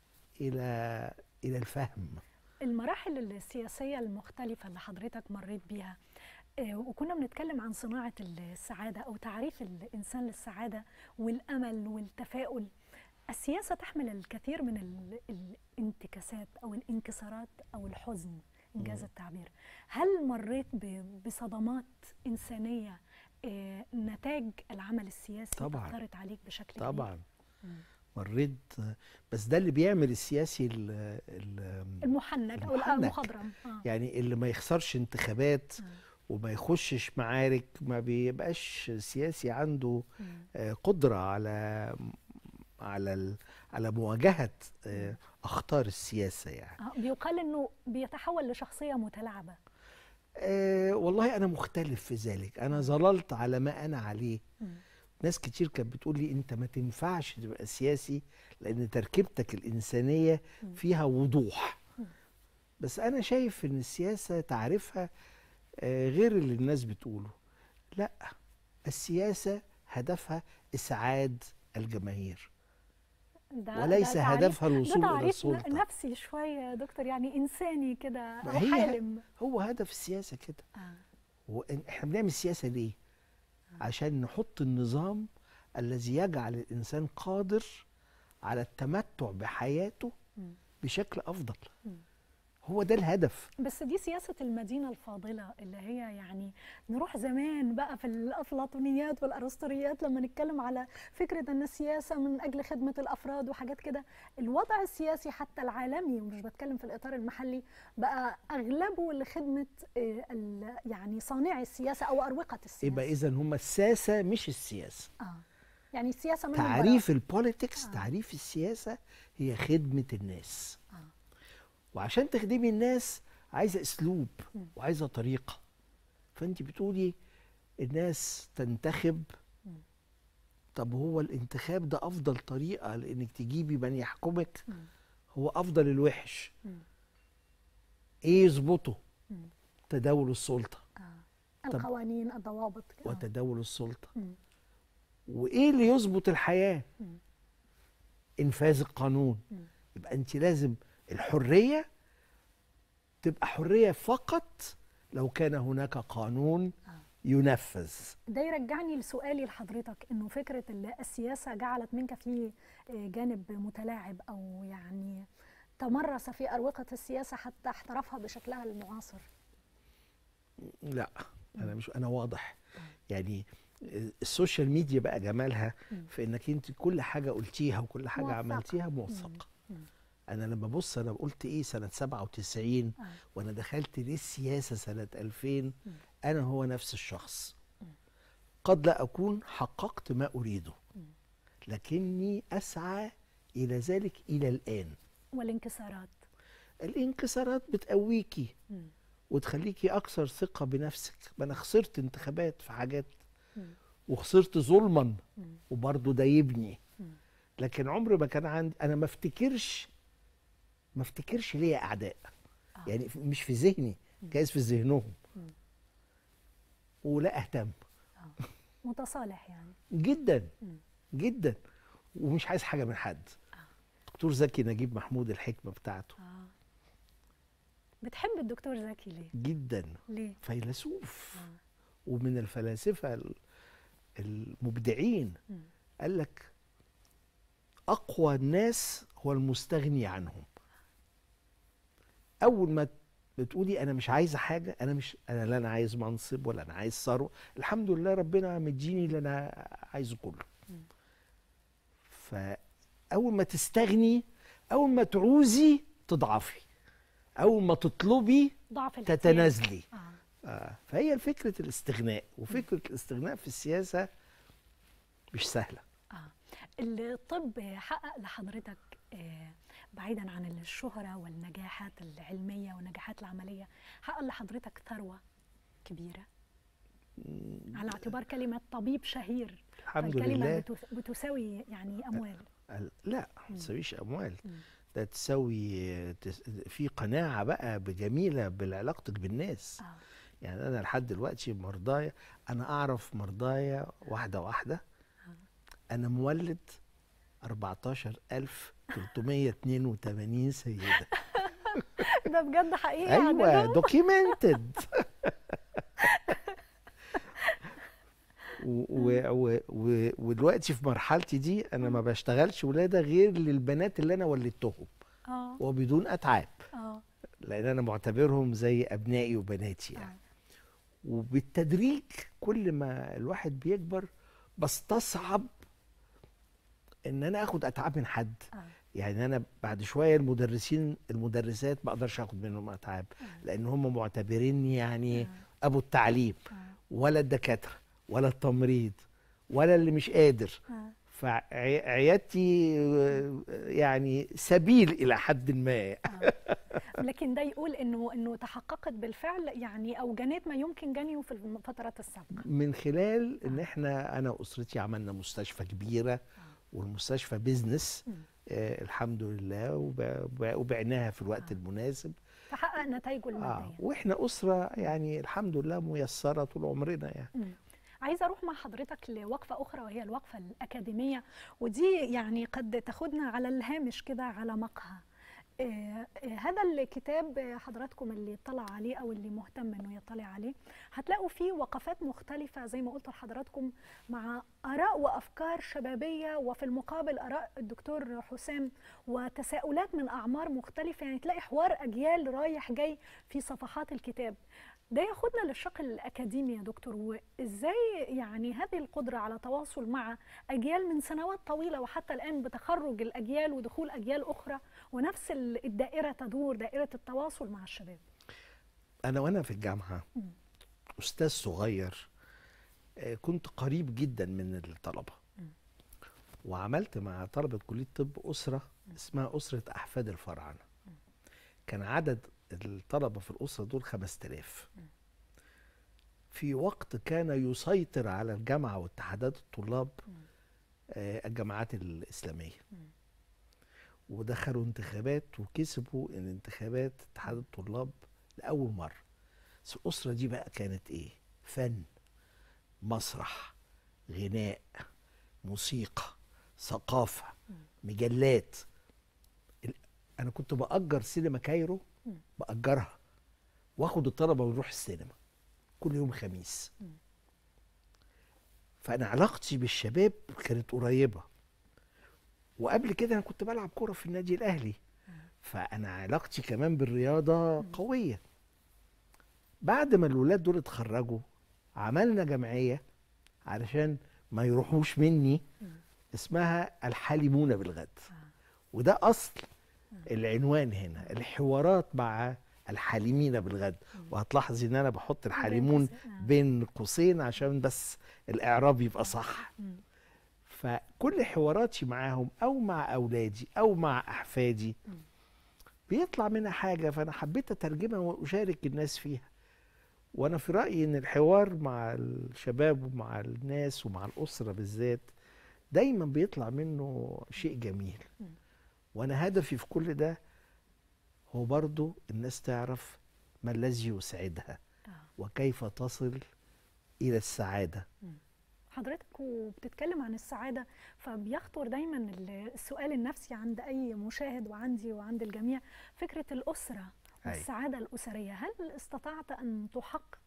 الى الى الفهم المراحل السياسية المختلفة اللي حضرتك مريت بيها آه، وكنا بنتكلم عن صناعة السعادة أو تعريف الإنسان للسعادة والأمل والتفاؤل السياسة تحمل الكثير من ال- الانتكاسات أو الانكسارات أو الحزن إنجاز التعبير هل مريت ب- بصدمات إنسانية آه، نتاج العمل السياسي طبعاً. أثرت عليك بشكل كبير؟ طبعا مريت بس ده اللي بيعمل السياسي ال... ال... المحنك أو المحنك. المخضرم آه. يعني اللي ما يخسرش انتخابات آه. وما يخشش معارك ما بيبقاش سياسي عنده مم. آه، قدرة على على ال- على مواجهة آه، أخطار السياسة يعني آه، بيقال انه بيتحول لشخصيه متلاعبه أه والله أنا مختلف في ذلك أنا ظللت على ما أنا عليه مم. ناس كتير كانت بتقول لي أنت ما تنفعش تبقى سياسي لأن تركيبتك الإنسانية فيها وضوح بس أنا شايف إن السياسة تعرفها آه، غير اللي الناس بتقوله لا السياسة هدفها إسعاد الجماهير ده وليس ده تعريف- هدفها الوصول ده إلى تعريف السلطة. نفسي شويه يا دكتور يعني انساني كده ما او هي- حالم هو هدف السياسة كده آه. هو إن- احنا بنعمل سياسة ليه؟ عشان نحط النظام الذي يجعل الإنسان قادر على التمتع بحياته مم. بشكل أفضل مم. هو ده الهدف بس دي سياسه المدينه الفاضله اللي هي يعني نروح زمان بقى في الافلاطونيات والارسطوريات لما نتكلم على فكره ان السياسه من اجل خدمه الافراد وحاجات كده الوضع السياسي حتى العالمي ومش بتكلم في الاطار المحلي بقى اغلبه لخدمه آه، ال- يعني صانعي السياسه او اروقه السياسه يبقى إذا هم الساسة مش السياسة اه يعني السياسه من تعريف البوليتكس تعريف السياسة هي خدمة الناس آه. وعشان تخدمي الناس عايزة أسلوب مم. وعايزة طريقة فأنت بتقولي الناس تنتخب مم. طب هو الانتخاب ده أفضل طريقة لأنك تجيبي من يحكمك مم. هو أفضل الوحش مم. إيه يظبطه مم. تداول السلطة آه. طب- القوانين الضوابط آه. وتداول السلطة مم. وايه اللي يظبط الحياه مم. انفاذ القانون مم. يبقى انت لازم الحريه تبقى حريه فقط لو كان هناك قانون آه. ينفذ ده يرجعني لسؤالي لحضرتك انه فكره ال- السياسه جعلت منك في آه، جانب متلاعب او يعني تمرس في اروقه السياسه حتى احترفها بشكلها المعاصر لا انا مش انا واضح يعني السوشيال ميديا بقى جمالها في انك انت كل حاجه قلتيها وكل حاجه موثقة. عملتيها موثقه مم. انا لما ابص انا قلت ايه سنه 97 آه. وانا دخلت للسياسه سنه 2000 انا هو نفس الشخص قد لا اكون حققت ما اريده لكني اسعى الى ذلك الى الان والانكسارات الانكسارات بتقويكي مم. وتخليكي اكثر ثقه بنفسك ما انا خسرت انتخابات في حاجات مم. وخسرت ظلما مم. وبرضه ده يبني مم. لكن عمري ما كان عندي انا ما افتكرش ما افتكرش ليا اعداء آه. يعني ف- مش في ذهني جايز في ذهنهم مم. ولا اهتم متصالح يعني جدا مم. جدا ومش عايز حاجه من حد دكتور زكي نجيب محمود الحكمه بتاعته آه. بتحب الدكتور زكي ليه؟ جدا ليه؟ فيلسوف آه. ومن الفلاسفه ال- المبدعين مم. قال لك اقوى الناس هو المستغني عنهم اول ما بتقولي انا مش عايزه حاجه انا مش انا لا انا عايز منصب ولا انا عايز ثروه الحمد لله ربنا مديني اللي انا عايزه كله فاول ما تستغني اول ما تعوزي تضعفي اول ما تطلبي ضعف الاحتياج. تتنازلي آه. آه. فهي فكره الاستغناء وفكره الاستغناء في السياسه مش سهله آه. الطب حقق لحضرتك آه، بعيدا عن الشهرة والنجاحات العلمية والنجاحات العملية حقق لحضرتك ثروة كبيرة على اعتبار كلمة طبيب شهير الحمد فالكلمة لله بتس- بتساوي يعني أموال ال- لا ما تساويش اموال مم. ده تساوي تس- في قناعه بقى بجميله بعلاقتك بالناس آه. يعني انا لحد دلوقتي مرضايا انا اعرف مرضايا واحده واحده انا مولد 14382 سيده ده بجد حقيقي ايوه عندنا؟ دوكيومنتد ودلوقتي في مرحلتي دي انا ما بشتغلش ولاده غير للبنات اللي انا ولدتهم اه وبدون اتعاب اه لان انا معتبرهم زي ابنائي وبناتي يعني وبالتدريج كل ما الواحد بيكبر بستصعب ان انا اخد اتعاب من حد آه. يعني انا بعد شويه المدرسين المدرسات ما اقدرش اخد منهم اتعاب لان هم معتبريني يعني ابو التعليم آه. ولا الدكاتره ولا التمريض ولا اللي مش قادر آه. فعيادتي يعني سبيل الى حد ما لكن ده يقول انه انه تحققت بالفعل يعني او جنيت ما يمكن جنيه في الفترات السابقه من خلال ان احنا انا واسرتي عملنا مستشفى كبيره والمستشفى بيزنس مم. آه الحمد لله وب- وب- وبعناها في الوقت المناسب فحقق نتائجه آه الماديه واحنا اسره يعني الحمد لله ميسره طول عمرنا يعني مم. عايزه اروح مع حضرتك لوقفه اخرى وهي الوقفه الاكاديميه ودي يعني قد تاخدنا على الهامش كده على مقهى آه، آه، هذا الكتاب آه، حضراتكم اللي اطلع عليه او اللي مهتم انه يطلع عليه هتلاقوا فيه وقفات مختلفه زي ما قلت لحضراتكم مع اراء وافكار شبابيه وفي المقابل اراء الدكتور حسام وتساؤلات من اعمار مختلفه يعني تلاقي حوار اجيال رايح جاي في صفحات الكتاب ده ياخدنا للشق الاكاديمي يا دكتور وازاي يعني هذه القدره على تواصل مع اجيال من سنوات طويله وحتى الان بتخرج الاجيال ودخول اجيال اخرى ونفس ال- الدائره تدور دائره التواصل مع الشباب انا وانا في الجامعه استاذ صغير آه، كنت قريب جدا من الطلبه وعملت مع طلبه كليه الطب اسره اسمها اسره احفاد الفراعنه كان عدد الطلبه في الاسره دول 5000 في وقت كان يسيطر على الجامعه واتحادات الطلاب آه، الجامعات الاسلاميه ودخلوا انتخابات وكسبوا الانتخابات اتحاد الطلاب لاول مره بس الاسره دي بقى كانت ايه فن مسرح غناء موسيقى ثقافه مجلات ال- انا كنت باجر سينما كايرو باجرها واخد الطلبه ونروح السينما كل يوم خميس فانا علاقتي بالشباب كانت قريبه وقبل كده انا كنت بلعب كوره في النادي الاهلي فانا علاقتي كمان بالرياضه قويه بعد ما الولاد دول اتخرجوا عملنا جمعيه علشان ما يروحوش مني اسمها الحالمون بالغد وده اصل العنوان هنا الحوارات مع الحالمين بالغد وهتلاحظي ان انا بحط الحالمون قوسين، آه. بين قوسين عشان بس الاعراب يبقى صح فكل حواراتي معاهم او مع اولادي او مع احفادي بيطلع منها حاجه فانا حبيت اترجمها واشارك الناس فيها وانا في رايي ان الحوار مع الشباب ومع الناس ومع الاسره بالذات دايما بيطلع منه شيء جميل وانا هدفي في كل ده هو برضو الناس تعرف ما الذي يسعدها آه. وكيف تصل الى السعاده حضرتك وبتتكلم عن السعاده فبيخطر دايما ال- السؤال النفسي عند اي مشاهد وعندي وعند الجميع فكره الاسره أي. والسعاده الاسريه هل استطعت ان تحقق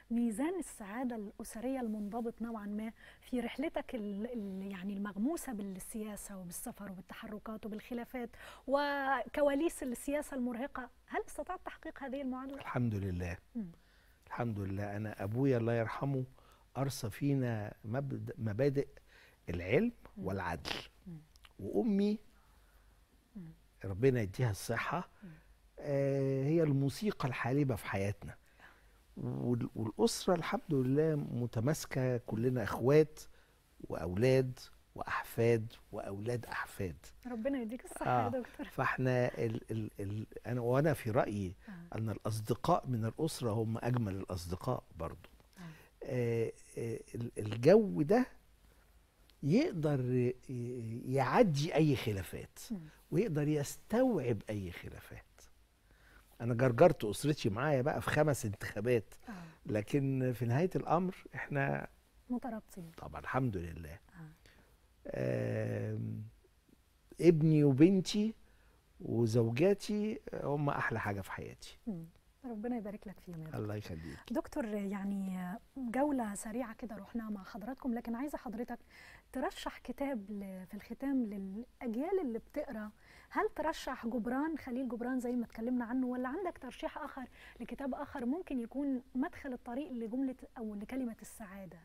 ميزان السعاده الاسريه المنضبط نوعا ما في رحلتك ال ال يعني المغموسه بالسياسه وبالسفر وبالتحركات وبالخلافات وكواليس السياسه المرهقه هل استطعت تحقيق هذه المعادله الحمد لله مم. الحمد لله انا ابويا الله يرحمه ارسى فينا مبد- مبادئ العلم والعدل وامي ربنا يديها الصحه آه، هي الموسيقى الحالبه في حياتنا وال- والاسره الحمد لله متماسكه كلنا اخوات واولاد واحفاد واولاد احفاد ربنا يديك الصحه يا آه دكتور فاحنا ال ال ال انا وانا في رايي آه. ان الاصدقاء من الاسره هم اجمل الاصدقاء برضو آه آه ال- الجو ده يقدر ي- يعدي اي خلافات مم. ويقدر يستوعب اي خلافات انا جرجرت اسرتي معايا بقى في خمس انتخابات آه. لكن في نهايه الامر احنا مترابطين طبعا الحمد لله آه. آم، ابني وبنتي وزوجاتي هم احلى حاجه في حياتي مم. ربنا يبارك لك فيهم يا دكتور الله يخليك دكتور يعني جولة سريعة كده رحنا مع حضراتكم لكن عايزة حضرتك ترشح كتاب ل- في الختام للأجيال اللي بتقرأ هل ترشح جبران خليل جبران زي ما اتكلمنا عنه ولا عندك ترشيح آخر لكتاب آخر ممكن يكون مدخل الطريق لجملة أو لكلمة السعادة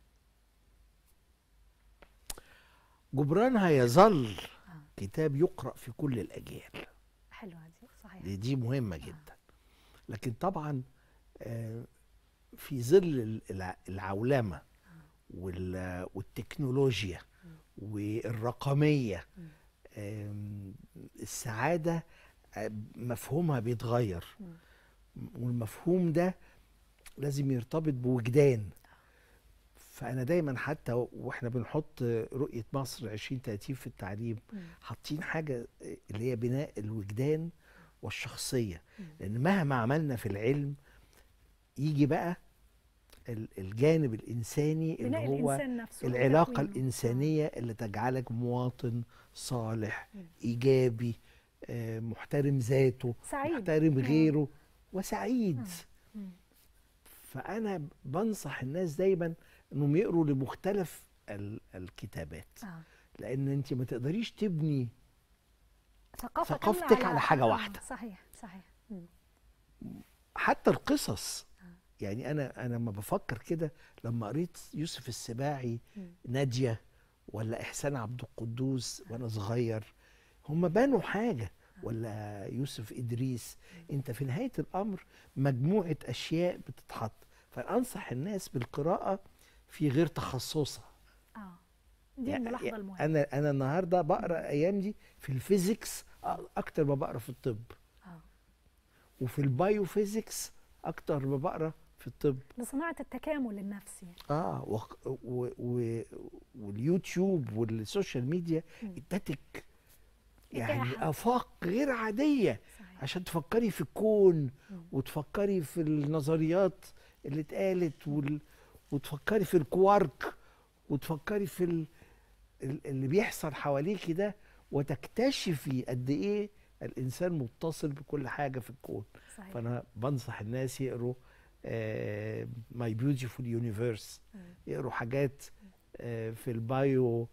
جبران هيظل كتاب يقرا في كل الاجيال حلوة دي صحيح دي, دي مهمه جدا لكن طبعا آه، في ظل ال- الع- العولمه وال- والتكنولوجيا والرقميه آم، السعاده آه، مفهومها بيتغير والمفهوم ده لازم يرتبط بوجدان فانا دايما حتى واحنا بنحط رؤيه مصر 2030 في التعليم حاطين حاجه اللي هي بناء الوجدان والشخصيه لان مهما عملنا في العلم يجي بقى ال- الجانب الانساني اللي بناء هو الإنسان نفسه العلاقه وتكوينه. الانسانيه اللي تجعلك مواطن صالح ايجابي آه، محترم ذاته سعيد. محترم مم. غيره وسعيد فانا بنصح الناس دايما انهم يقروا لمختلف ال- الكتابات آه. لان انت ما تقدريش تبني ثقافة ثقافتك كاملة على حاجة آه، واحدة. صحيح صحيح مم. حتى القصص يعني انا انا لما بفكر كده لما قريت يوسف السباعي ناديه ولا احسان عبد القدوس وانا صغير هم بنوا حاجه ولا يوسف ادريس انت في نهايه الامر مجموعه اشياء بتتحط فانصح الناس بالقراءه في غير تخصصها اه دي الملاحظة المهمة انا انا النهارده بقرا ايام دي في الفيزيكس اكتر ما بقرا في الطب آه. وفي البايوفيزيكس اكتر ما بقرا في الطب لصناعة التكامل النفسي اه و و و واليوتيوب والسوشيال ميديا ادتك يعني إتاحة. افاق غير عاديه صحيح. عشان تفكري في الكون وتفكري في النظريات اللي اتقالت وال... وتفكري في الكوارك وتفكري في ال... ال- اللي بيحصل حواليكي ده وتكتشفي قد ايه الانسان متصل بكل حاجه في الكون صحيح. فانا بنصح الناس يقروا ماي بيوتيفول يونيفرس يقروا حاجات آه، في البايو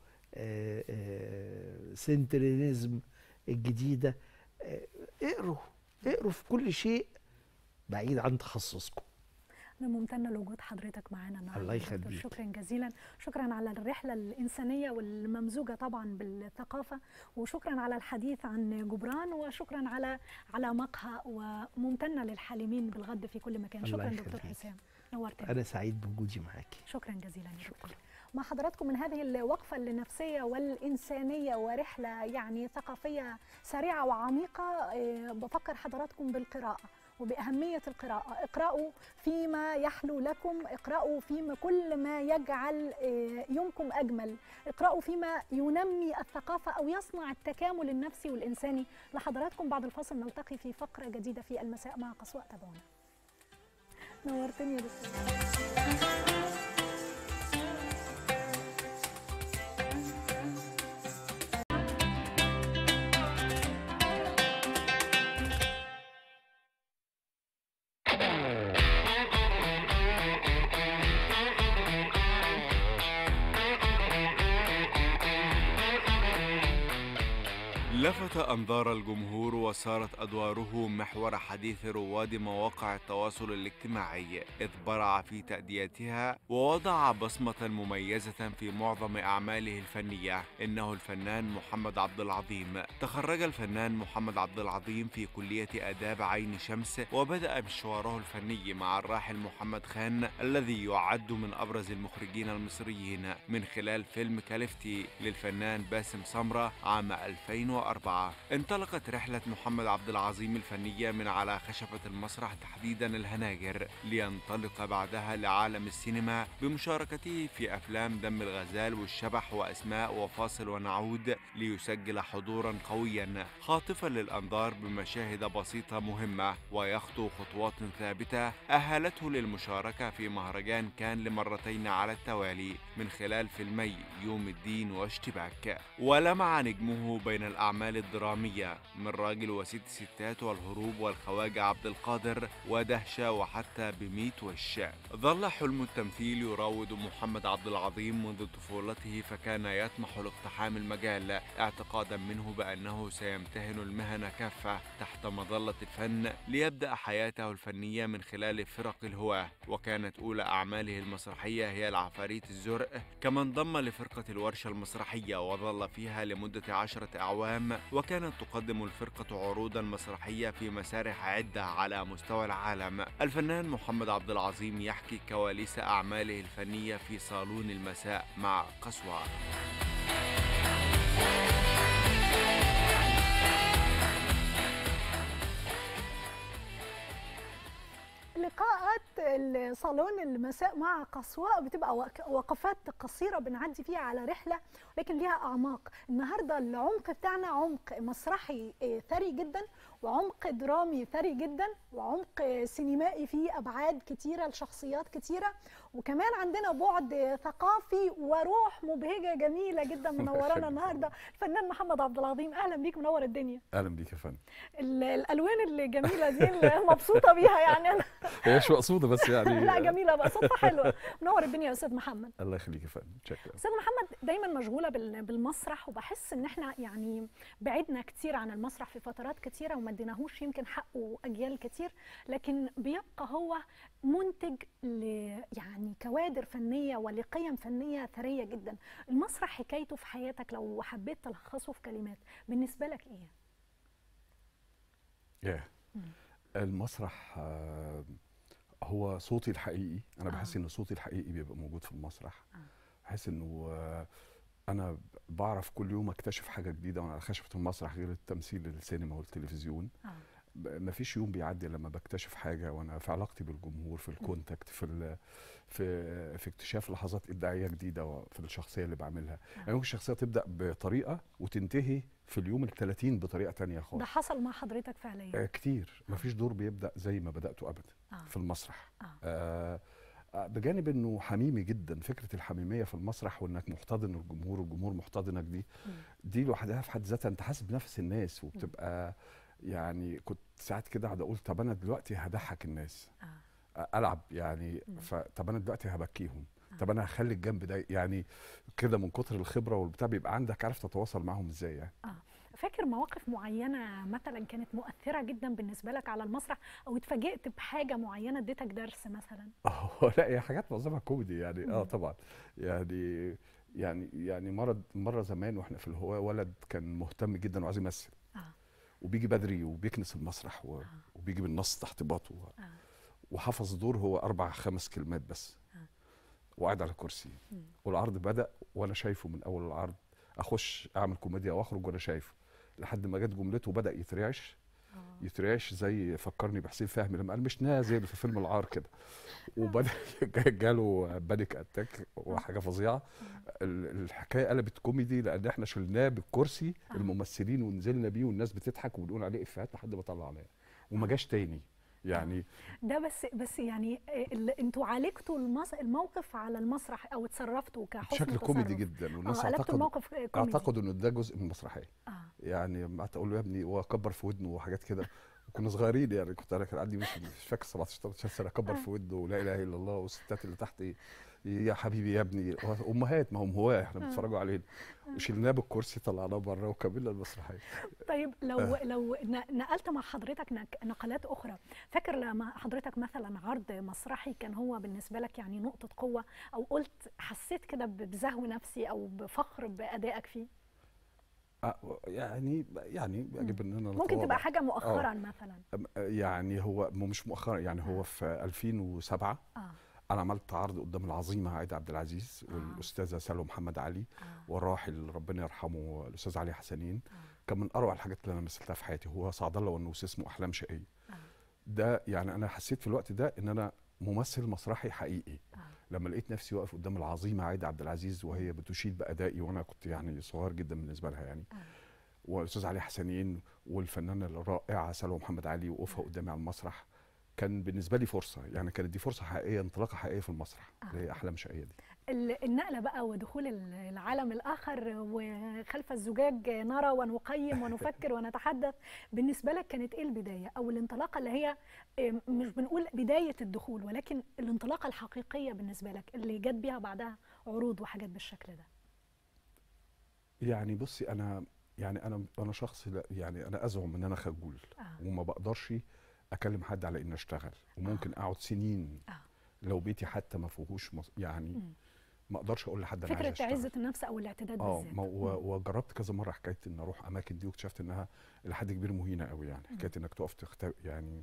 سنترينيزم الجديده آه، اقروا اقروا في كل شيء بعيد عن تخصصكم أنا ممتنة لوجود حضرتك معانا النهارده الله يا دكتور. يخليك. شكرا جزيلا شكرا على الرحلة الإنسانية والممزوجة طبعا بالثقافة وشكرا على الحديث عن جبران وشكرا على على مقهى وممتنة للحالمين بالغد في كل مكان الله شكرا دكتور يخليك. حسام نورتنا انا سعيد بوجودي معاكي شكرا جزيلا يا دكتور مع حضراتكم من هذه الوقفة النفسية والإنسانية ورحلة يعني ثقافية سريعة وعميقة إيه، بفكر حضراتكم بالقراءة وبأهمية القراءة اقرأوا فيما يحلو لكم اقرأوا فيما كل ما يجعل إيه، يومكم أجمل اقرأوا فيما ينمي الثقافة أو يصنع التكامل النفسي والإنساني لحضراتكم بعد الفاصل نلتقي في فقرة جديدة في المساء مع قصواء تابعونا نورتني يا دكتور لفت أنظار الجمهور وصارت أدواره محور حديث رواد مواقع التواصل الاجتماعي إذ برع في تأديتها ووضع بصمة مميزة في معظم أعماله الفنية إنه الفنان محمد عبد العظيم تخرج الفنان محمد عبد العظيم في كلية آداب عين شمس وبدأ مشواره الفني مع الراحل محمد خان الذي يعد من أبرز المخرجين المصريين من خلال فيلم كالفتي للفنان باسم سمرة عام 2004 انطلقت رحلة محمد عبد العظيم الفنية من على خشبة المسرح تحديدا الهناجر لينطلق بعدها لعالم السينما بمشاركته في أفلام دم الغزال والشبح وأسماء وفاصل ونعود ليسجل حضورا قويا خاطفا للأنظار بمشاهد بسيطة مهمة ويخطو خطوات ثابتة أهلته للمشاركة في مهرجان كان لمرتين على التوالي من خلال فيلمي يوم الدين واشتباك ولمع نجمه بين الأعمال الدرامية من راجل وست ستات والهروب والخواجة عبد القادر ودهشة وحتى بميت وش ظل حلم التمثيل يراود محمد عبد العظيم منذ طفولته فكان يطمح لاقتحام المجال اعتقادا منه بأنه سيمتهن المهن كافة تحت مظلة الفن ليبدأ حياته الفنية من خلال فرق الهواة وكانت أولى أعماله المسرحية هي العفاريت الزرق كما انضم لفرقة الورشة المسرحية وظل فيها لمدة عشرة أعوام وكانت تقدم الفرقة عروضا مسرحية في مسارح عدة على مستوى العالم الفنان محمد عبد العظيم يحكي كواليس أعماله الفنية في صالون المساء مع قسوة لقاءات صالون المساء مع قصواء بتبقى وق- وقفات قصيرة بنعدي فيها على رحلة لكن ليها أعماق النهاردة العمق بتاعنا عمق مسرحي آه، ثري جدا وعمق درامي ثري جدا وعمق آه، سينمائي فيه أبعاد كتيرة لشخصيات كتيرة وكمان عندنا بعد آه، ثقافي وروح مبهجة جميلة جدا منورانا النهاردة الفنان محمد عبد العظيم أهلا بيك منور الدنيا اهلا بيك يا فندم ال- الألوان الجميلة دي اللي مبسوطة بيها يعني أنا هي مش مقصوده بس يعني لا جميله بقى صوتها حلوه منور الدنيا يا استاذ محمد الله يخليك يا فندم شكرا استاذ محمد دايما مشغوله بال- بالمسرح وبحس ان احنا يعني بعدنا كتير عن المسرح في فترات كتيره وما اديناهوش يمكن حقه اجيال كتير لكن بيبقى هو منتج ل يعني كوادر فنيه ولقيم فنيه ثريه جدا المسرح حكايته في حياتك لو حبيت تلخصه في كلمات بالنسبه لك ايه ياه المسرح آه، هو صوتي الحقيقي انا بحس ان صوتي الحقيقي بيبقى موجود في المسرح بحس انه آه، انا بعرف كل يوم اكتشف حاجه جديده وانا على خشبه المسرح غير التمثيل السينما والتلفزيون اه ب- مفيش يوم بيعدي لما بكتشف حاجه وانا في علاقتي بالجمهور في الكونتاكت في ال- في في اكتشاف لحظات ابداعيه جديده و- في الشخصيه اللي بعملها يعني ممكن الشخصيه تبدا بطريقه وتنتهي في اليوم ال 30 بطريقه تانية خالص ده حصل مع حضرتك فعليا آه كتير مفيش دور بيبدا زي ما بداته ابدا آه. في المسرح آه. آه آه، بجانب انه حميمي جدا فكره الحميميه في المسرح وانك محتضن الجمهور والجمهور محتضنك دي دي لوحدها في حد ذاتها انت حاسس بنفس الناس وبتبقى يعني كنت ساعات كده اقعد اقول طب انا دلوقتي هضحك الناس آه. آه، العب يعني ف- طب انا دلوقتي هبكيهم طب انا هخلي الجنب ده يعني كده من كتر الخبره والبتاع بيبقى عندك عارف تتواصل معاهم ازاي يعني اه فاكر مواقف معينه مثلا كانت مؤثره جدا بالنسبه لك على المسرح او اتفاجئت بحاجه معينه اديتك درس مثلا اه لا هي حاجات معظمها كوميدي يعني اه طبعا يعني يعني يعني مره مره زمان واحنا في الهواة ولد كان مهتم جدا وعايز يمثل اه وبيجي بدري وبيكنس المسرح و... وبيجي بالنص تحت باطه و... اه وحفظ دور هو اربع خمس كلمات بس وقاعد على كرسي والعرض بدا وانا شايفه من اول العرض اخش اعمل كوميديا واخرج وانا شايفه لحد ما جت جملته وبدا يترعش يترعش زي فكرني بحسين فهمي لما قال مش نازل في فيلم العار كده وبدا جاله بانيك اتاك وحاجه فظيعه ال- الحكايه قلبت كوميدي لان احنا شلناه بالكرسي الممثلين ونزلنا بيه والناس بتضحك وبنقول عليه افيهات لحد ما طلعناه وما جاش تاني يعني ده بس بس يعني ال- انتوا عالجتوا المس... الموقف على المسرح او اتصرفتوا كحسن بشكل كوميدي تصرف. جدا والناس اه قلبتوا اعتقدوا الموقف كوميدي اعتقدوا ان ده جزء من المسرحيه اه يعني ما تقول له يا ابني واكبر في ودنه وحاجات كده كنا صغيرين يعني كنت انا كان عندي مش مش فاكر 17 18 سنه اكبر في وده ولا اله الا الله والستات اللي تحت إيه، يا حبيبي يا ابني امهات ما هم هواه احنا بنتفرجوا علينا وشلناه بالكرسي طلعناه بره وكملنا المسرحيه طيب لو لو ن- نقلت مع حضرتك نك- نقلات اخرى فاكر لما حضرتك مثلا عرض مسرحي كان هو بالنسبه لك يعني نقطه قوه او قلت حسيت كده ب- بزهو نفسي او بفخر بادائك فيه آه، يعني يعني يجب ان انا ممكن نتواضع. تبقى حاجه مؤخرا مثلا أم- يعني هو مو- مش مؤخرا يعني هو في 2007 اه انا عملت عرض قدام العظيمه عايده عبد العزيز آه. والاستاذه سلوى محمد علي اه والراحل ربنا يرحمه الاستاذ علي حسنين آه. كان من اروع الحاجات اللي انا مثلتها في حياتي هو سعد الله والنوس اسمه احلام شقيه آه. ده يعني انا حسيت في الوقت ده ان انا ممثل مسرحي حقيقي آه. لما لقيت نفسي واقف قدام العظيمه عايده عبد العزيز وهي بتشيد بادائي وانا كنت يعني صغير جدا بالنسبه لها يعني آه. والاستاذ علي حسنين والفنانه الرائعه سلوى محمد علي وقوفها قدامي على المسرح كان بالنسبه لي فرصه يعني كانت دي فرصه حقيقيه انطلاقه حقيقيه في المسرح آه. اللي هي احلام شقيه دي ال- النقله بقى ودخول ال- العالم الاخر وخلف الزجاج نرى ونقيم ونفكر ونتحدث بالنسبه لك كانت ايه البدايه او الانطلاقه اللي هي إيه، مش بنقول بدايه الدخول ولكن الانطلاقه الحقيقيه بالنسبه لك اللي جت بيها بعدها عروض وحاجات بالشكل ده يعني بصي انا يعني انا انا شخص لا يعني انا ازعم ان انا خجول آه. وما بقدرش اكلم حد على اني اشتغل وممكن اقعد سنين آه. لو بيتي حتى ما فيهوش مص- يعني مم. ما اقدرش اقول لحد انا عايز فكره اشتغل عزه النفس او الاعتداد اه بالذات ما- و- مم. وجربت كذا مره حكايه ان اروح اماكن دي واكتشفت انها لحد كبير مهينه قوي يعني حكايه انك تقف تختار يعني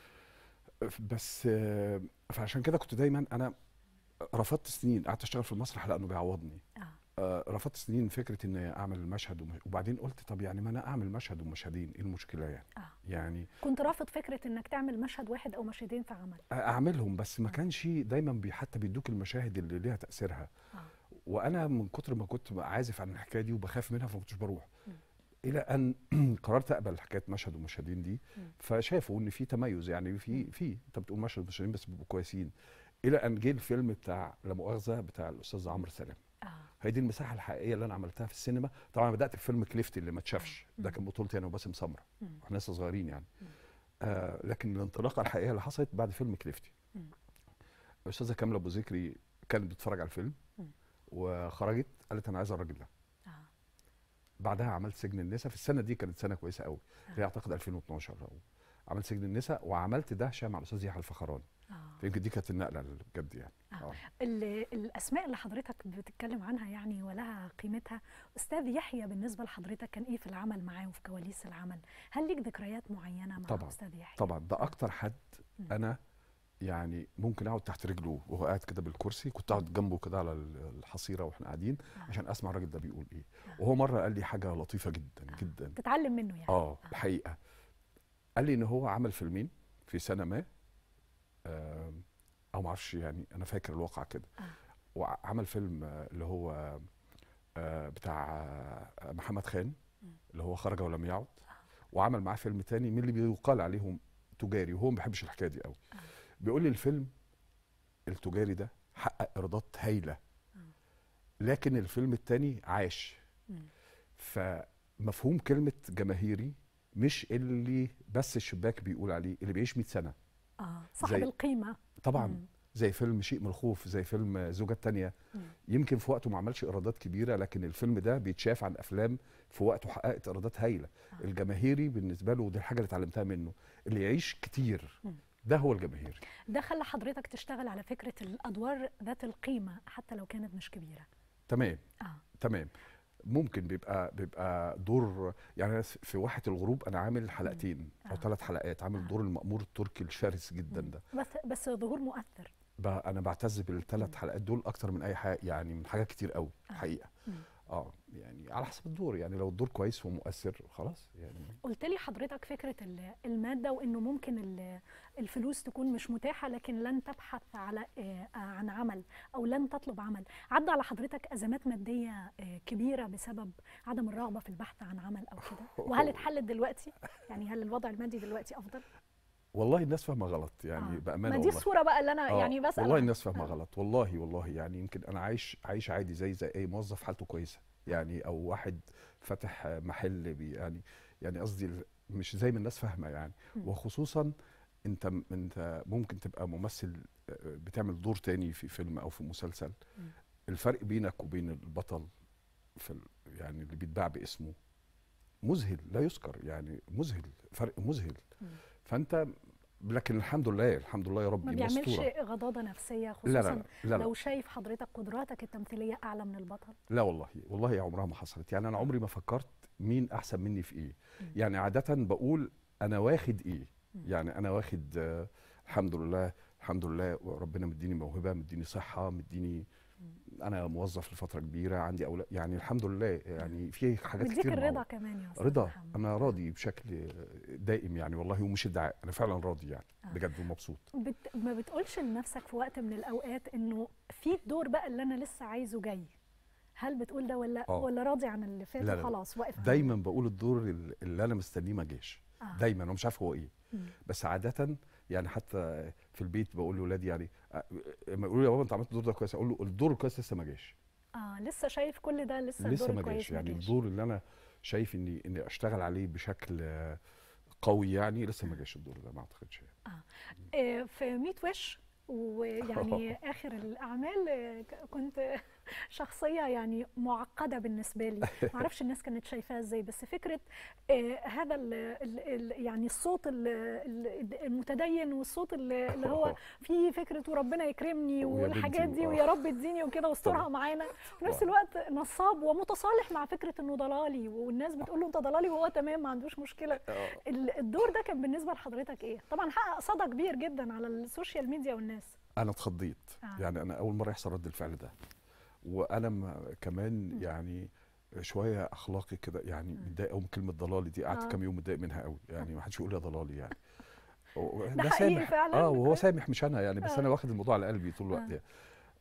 بس آه، فعشان كده كنت دايما انا رفضت سنين قعدت اشتغل في المسرح لانه بيعوضني آه. آه، رفضت سنين فكره اني اعمل مشهد ومش... وبعدين قلت طب يعني ما انا اعمل مشهد ومشهدين ايه المشكله يعني آه. يعني كنت رافض فكره انك تعمل مشهد واحد او مشهدين في عمل اعملهم بس ما كانش دايما بي حتى بيدوك المشاهد اللي ليها تاثيرها آه. وانا من كتر ما كنت عازف عن الحكايه دي وبخاف منها فما كنتش بروح مم. الى ان قررت اقبل حكايه مشهد ومشهدين دي مم. فشافوا ان في تميز يعني في في انت بتقول مشهد ومشهدين بس بيبقوا كويسين الى ان جه الفيلم بتاع لا مؤاخذه بتاع الاستاذ عمرو سلام اه هي دي المساحه الحقيقيه اللي انا عملتها في السينما طبعا أنا بدات بفيلم كليفتي اللي ما اتشافش ده كان بطولتي انا وباسم سمره مم. واحنا لسه صغيرين يعني آه لكن الانطلاقه الحقيقيه اللي حصلت بعد فيلم كليفتي مم. الاستاذه كامله ابو ذكري كانت بتتفرج على الفيلم مم. وخرجت قالت انا عايزه الراجل ده اه بعدها عملت سجن النساء في السنه دي كانت سنه كويسه قوي هي اعتقد 2012 أو عملت سجن النساء وعملت دهشه مع الاستاذ يحيى الفخراني اه يمكن دي كانت النقله اللي بجد يعني آه. اه ال- الاسماء اللي حضرتك بتتكلم عنها يعني ولها قيمتها استاذ يحيى بالنسبه لحضرتك كان ايه في العمل معاه وفي كواليس العمل هل ليك ذكريات معينه مع طبعاً. استاذ يحيى طبعا ده اكتر حد مم. انا يعني ممكن اقعد تحت رجله وهو قاعد كده بالكرسي كنت اقعد جنبه كده على ال- الحصيره واحنا قاعدين آه. عشان اسمع الراجل ده بيقول ايه وهو مره قال لي حاجه لطيفه جدا جدا تتعلم منه يعني اه الحقيقه قال لي ان هو عمل فيلمين في سنه ما آم، او ما اعرفش يعني انا فاكر الواقع كده آه. وعمل فيلم آه، اللي هو آه، بتاع آه، محمد خان اللي هو خرج ولم يعد وعمل معاه فيلم تاني من اللي بيقال عليهم تجاري وهو ما بيحبش الحكايه دي قوي بيقول لي الفيلم التجاري ده حقق ايرادات هايله لكن الفيلم التاني عاش مم. فمفهوم كلمه جماهيري مش اللي بس الشباك بيقول عليه اللي بيعيش 100 سنه اه صاحب زي- القيمه طبعا مم. زي فيلم شيء من الخوف زي فيلم زوجة تانية مم. يمكن في وقته ما عملش ايرادات كبيره لكن الفيلم ده بيتشاف عن افلام في وقته حققت ايرادات هايله آه. الجماهيري بالنسبه له ودي الحاجه اللي اتعلمتها منه اللي يعيش كتير مم. ده هو الجماهيري ده خلى حضرتك تشتغل على فكره الادوار ذات القيمه حتى لو كانت مش كبيره تمام اه تمام ممكن بيبقى بيبقى دور يعني أنا في واحة الغروب انا عامل حلقتين او آه. ثلاث حلقات عامل دور المأمور التركي الشرس جدا ده بس بس ظهور مؤثر ب- انا بعتز بالثلاث حلقات دول اكتر من اي حاجه يعني من حاجات كتير قوي الحقيقه مم. اه يعني على حسب الدور يعني لو الدور كويس ومؤثر خلاص يعني قلت لي حضرتك فكره ال- الماده وانه ممكن ال- الفلوس تكون مش متاحه لكن لن تبحث على آه، عن عمل او لن تطلب عمل عدى على حضرتك ازمات ماديه آه، كبيره بسبب عدم الرغبه في البحث عن عمل او كده وهل اتحلت دلوقتي يعني هل الوضع المادي دلوقتي افضل والله الناس فاهمه غلط يعني آه. بامانه ما دي والله الصوره بقى اللي انا آه، يعني بسال والله عنها. الناس فاهمه غلط والله والله يعني يمكن انا عايش عايش عادي زي زي اي موظف حالته كويسه يعني او واحد فاتح محل بي يعني يعني قصدي ال- مش زي ما الناس فاهمه يعني مم. وخصوصا انت انت ممكن تبقى ممثل آه، بتعمل دور تاني في فيلم او في مسلسل مم. الفرق بينك وبين البطل في ال- يعني اللي بيتباع باسمه مذهل لا يذكر يعني مذهل فرق مذهل مم. فانت لكن الحمد لله الحمد لله يا رب ما دي بيعملش مستورة. غضاضه نفسيه لا خصوصا لا لا, لا, لا. لو شايف حضرتك قدراتك التمثيليه اعلى من البطل لا والله والله يا عمرها ما حصلت يعني انا عمري ما فكرت مين احسن مني في ايه يعني عاده بقول انا واخد ايه يعني انا واخد آه الحمد لله الحمد لله ربنا مديني موهبه مديني صحه مديني انا موظف لفتره كبيره عندي اولاد يعني الحمد لله يعني في حاجات مديك كتير الرضا معوضة. كمان يا استاذ رضا محمد. انا راضي بشكل دائم يعني والله ومش ادعاء انا فعلا راضي يعني آه. بجد ومبسوط بت... ما بتقولش لنفسك في وقت من الاوقات انه في الدور بقى اللي انا لسه عايزه جاي هل بتقول ده ولا آه. ولا راضي عن اللي فات لا، لا، لا. وخلاص واقف عنده؟ دايما بقول الدور ال- اللي انا مستنيه ما جاش آه. دايما انا مش عارف هو ايه مم. بس عاده يعني حتى في البيت بقول لاولادي يعني آه، لما يقولوا لي يا بابا انت عملت الدور ده كويس اقول له الدور الكويس لسه ما جاش اه لسه شايف كل ده لسه, لسه الدور ما الكويس جاش يعني جاش. الدور اللي انا شايف اني اني اشتغل عليه بشكل آه، قوي يعني لسه ما جاش الدور ده ما اعتقدش يعني. آه، في 100 وش ويعني اخر الاعمال آه، ك- كنت شخصيه يعني معقده بالنسبه لي ما اعرفش الناس كانت شايفاها ازاي بس فكره آه، هذا ال ال ال يعني الصوت ال- ال- المتدين والصوت ال- اللي هو فيه فكره وربنا يكرمني ويا والحاجات بنتي دي و- ويا رب اديني وكده واسترها طبعا. معانا في نفس طبعا. الوقت نصاب ومتصالح مع فكره انه ضلالي والناس بتقول له انت ضلالي وهو تمام ما عندوش مشكله ال- الدور ده كان بالنسبه لحضرتك ايه؟ طبعا حقق صدى كبير جدا على السوشيال ميديا والناس انا اتخضيت آه. يعني انا اول مره يحصل رد الفعل ده وانا م- كمان يعني شويه اخلاقي كده يعني متضايق قوي من كلمه ضلالي دي قعدت آه. كام يوم متضايق منها قوي يعني ما حدش يقول يا ضلالي يعني و- ده حقيقي فعلاً؟ اه وهو سامح مش انا يعني بس آه. انا واخد الموضوع على قلبي طول الوقت آه. يعني.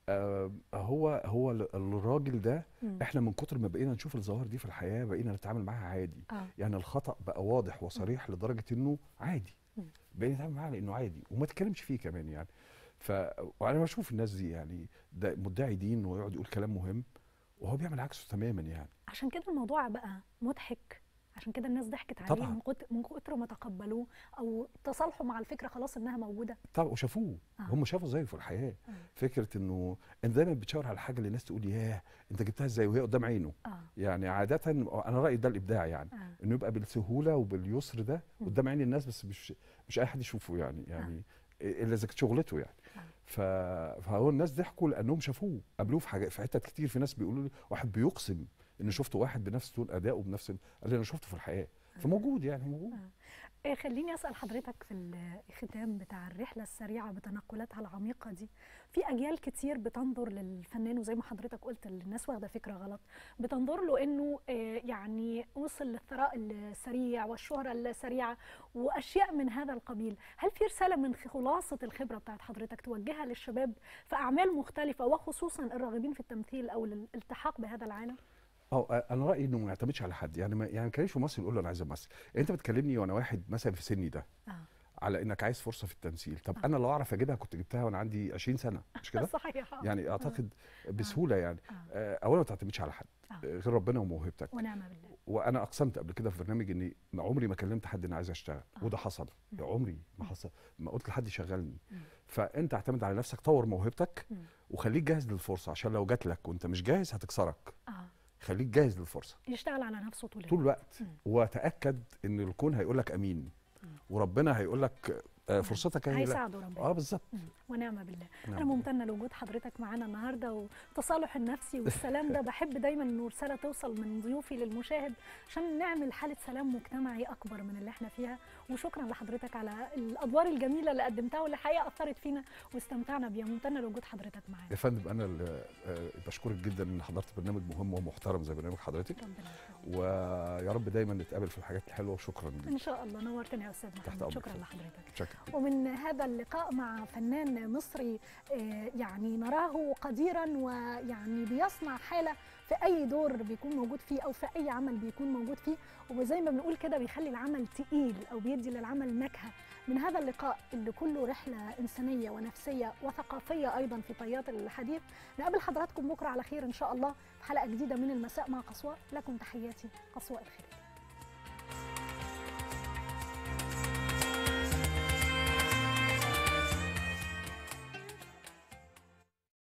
آه هو هو ال- الراجل ده مم. احنا من كتر ما بقينا نشوف الظواهر دي في الحياه بقينا نتعامل معاها عادي آه. يعني الخطا بقى واضح وصريح لدرجه انه عادي مم. بقينا نتعامل معاه لانه عادي وما تتكلمش فيه كمان يعني ف وانا بشوف الناس دي يعني ده مدعي دين ويقعد يقول كلام مهم وهو بيعمل عكسه تماما يعني عشان كده الموضوع بقى مضحك عشان كده الناس ضحكت عليه طبعاً. من كتر من كتر ما تقبلوه او تصالحوا مع الفكره خلاص انها موجوده طبعا وشافوه آه. هم شافوا زيه في الحياه آه. فكره انه انت دايما بتشاور على حاجه اللي الناس تقول ياه انت جبتها ازاي وهي قدام عينه اه يعني عاده انا رايي ده الابداع يعني آه. انه يبقى بالسهوله وباليسر ده قدام عين الناس بس مش مش اي حد يشوفه يعني يعني الا اذا كانت شغلته يعني ف... فهو الناس ضحكوا لانهم شافوه قابلوه في حاجه في حتت كتير في ناس بيقولوا لي واحد بيقسم ان شفت واحد بنفس طول ادائه بنفس قال لي انا شفته في الحياه فموجود يعني موجود إيه خليني اسال حضرتك في الختام بتاع الرحله السريعه بتنقلاتها العميقه دي في اجيال كتير بتنظر للفنان وزي ما حضرتك قلت الناس واخده فكره غلط بتنظر له انه آه، يعني وصل للثراء السريع والشهره السريعه واشياء من هذا القبيل هل في رساله من خلاصه الخبره بتاعت حضرتك توجهها للشباب في اعمال مختلفه وخصوصا الراغبين في التمثيل او الالتحاق بهذا العالم اه انا رايي انه ما يعتمدش على حد يعني ما يعني ما كانش ممثل يقول له انا عايز امثل انت بتكلمني وانا واحد مثلا في سني ده اه على انك عايز فرصه في التمثيل طب انا لو اعرف اجيبها كنت جبتها وانا عندي 20 سنه مش كده صحيح آه. يعني اعتقد بسهوله يعني آه. آه، اولا ما تعتمدش على حد آه. آه، غير ربنا وموهبتك ونعم بالله وانا اقسمت قبل كده في برنامج اني ما عمري ما كلمت حد اني عايز اشتغل وده حصل عمري ما حصل ما قلت لحد يشغلني فانت اعتمد على نفسك طور موهبتك مم. وخليك جاهز للفرصه عشان لو جات لك وانت مش جاهز هتكسرك اه خليك جاهز للفرصه يشتغل على نفسه طول طول الوقت الوقت وتاكد ان الكون هيقول لك امين وربنا هيقول لك آه، فرصتك هي لا. هيساعده ربنا اه بالظبط مم. ونعم بالله نعم انا بالله. ممتنه لوجود حضرتك معانا النهارده والتصالح النفسي والسلام ده بحب دايما انه رساله توصل من ضيوفي للمشاهد عشان نعمل حاله سلام مجتمعي اكبر من اللي احنا فيها وشكرا لحضرتك على الادوار الجميله اللي قدمتها واللي الحقيقه اثرت فينا واستمتعنا بيها ممتنه لوجود حضرتك معانا يا فندم انا اللي آه، بشكرك جدا ان حضرت برنامج مهم ومحترم زي برنامج حضرتك ربنا يخليك. ويا رب دايما نتقابل في الحاجات الحلوه وشكرا ليك ان شاء الله نورتني يا استاذ محمد أمرك. شكرا لحضرتك شكرا ومن هذا اللقاء مع فنان مصري آه، يعني نراه قديرا ويعني بيصنع حالة في أي دور بيكون موجود فيه أو في أي عمل بيكون موجود فيه وزي ما بنقول كده بيخلي العمل تقيل أو بيدي للعمل نكهة من هذا اللقاء اللي كله رحلة إنسانية ونفسية وثقافية أيضا في طيات الحديث نقابل حضراتكم بكرة على خير إن شاء الله في حلقة جديدة من المساء مع قصواء لكم تحياتي قصواء الخير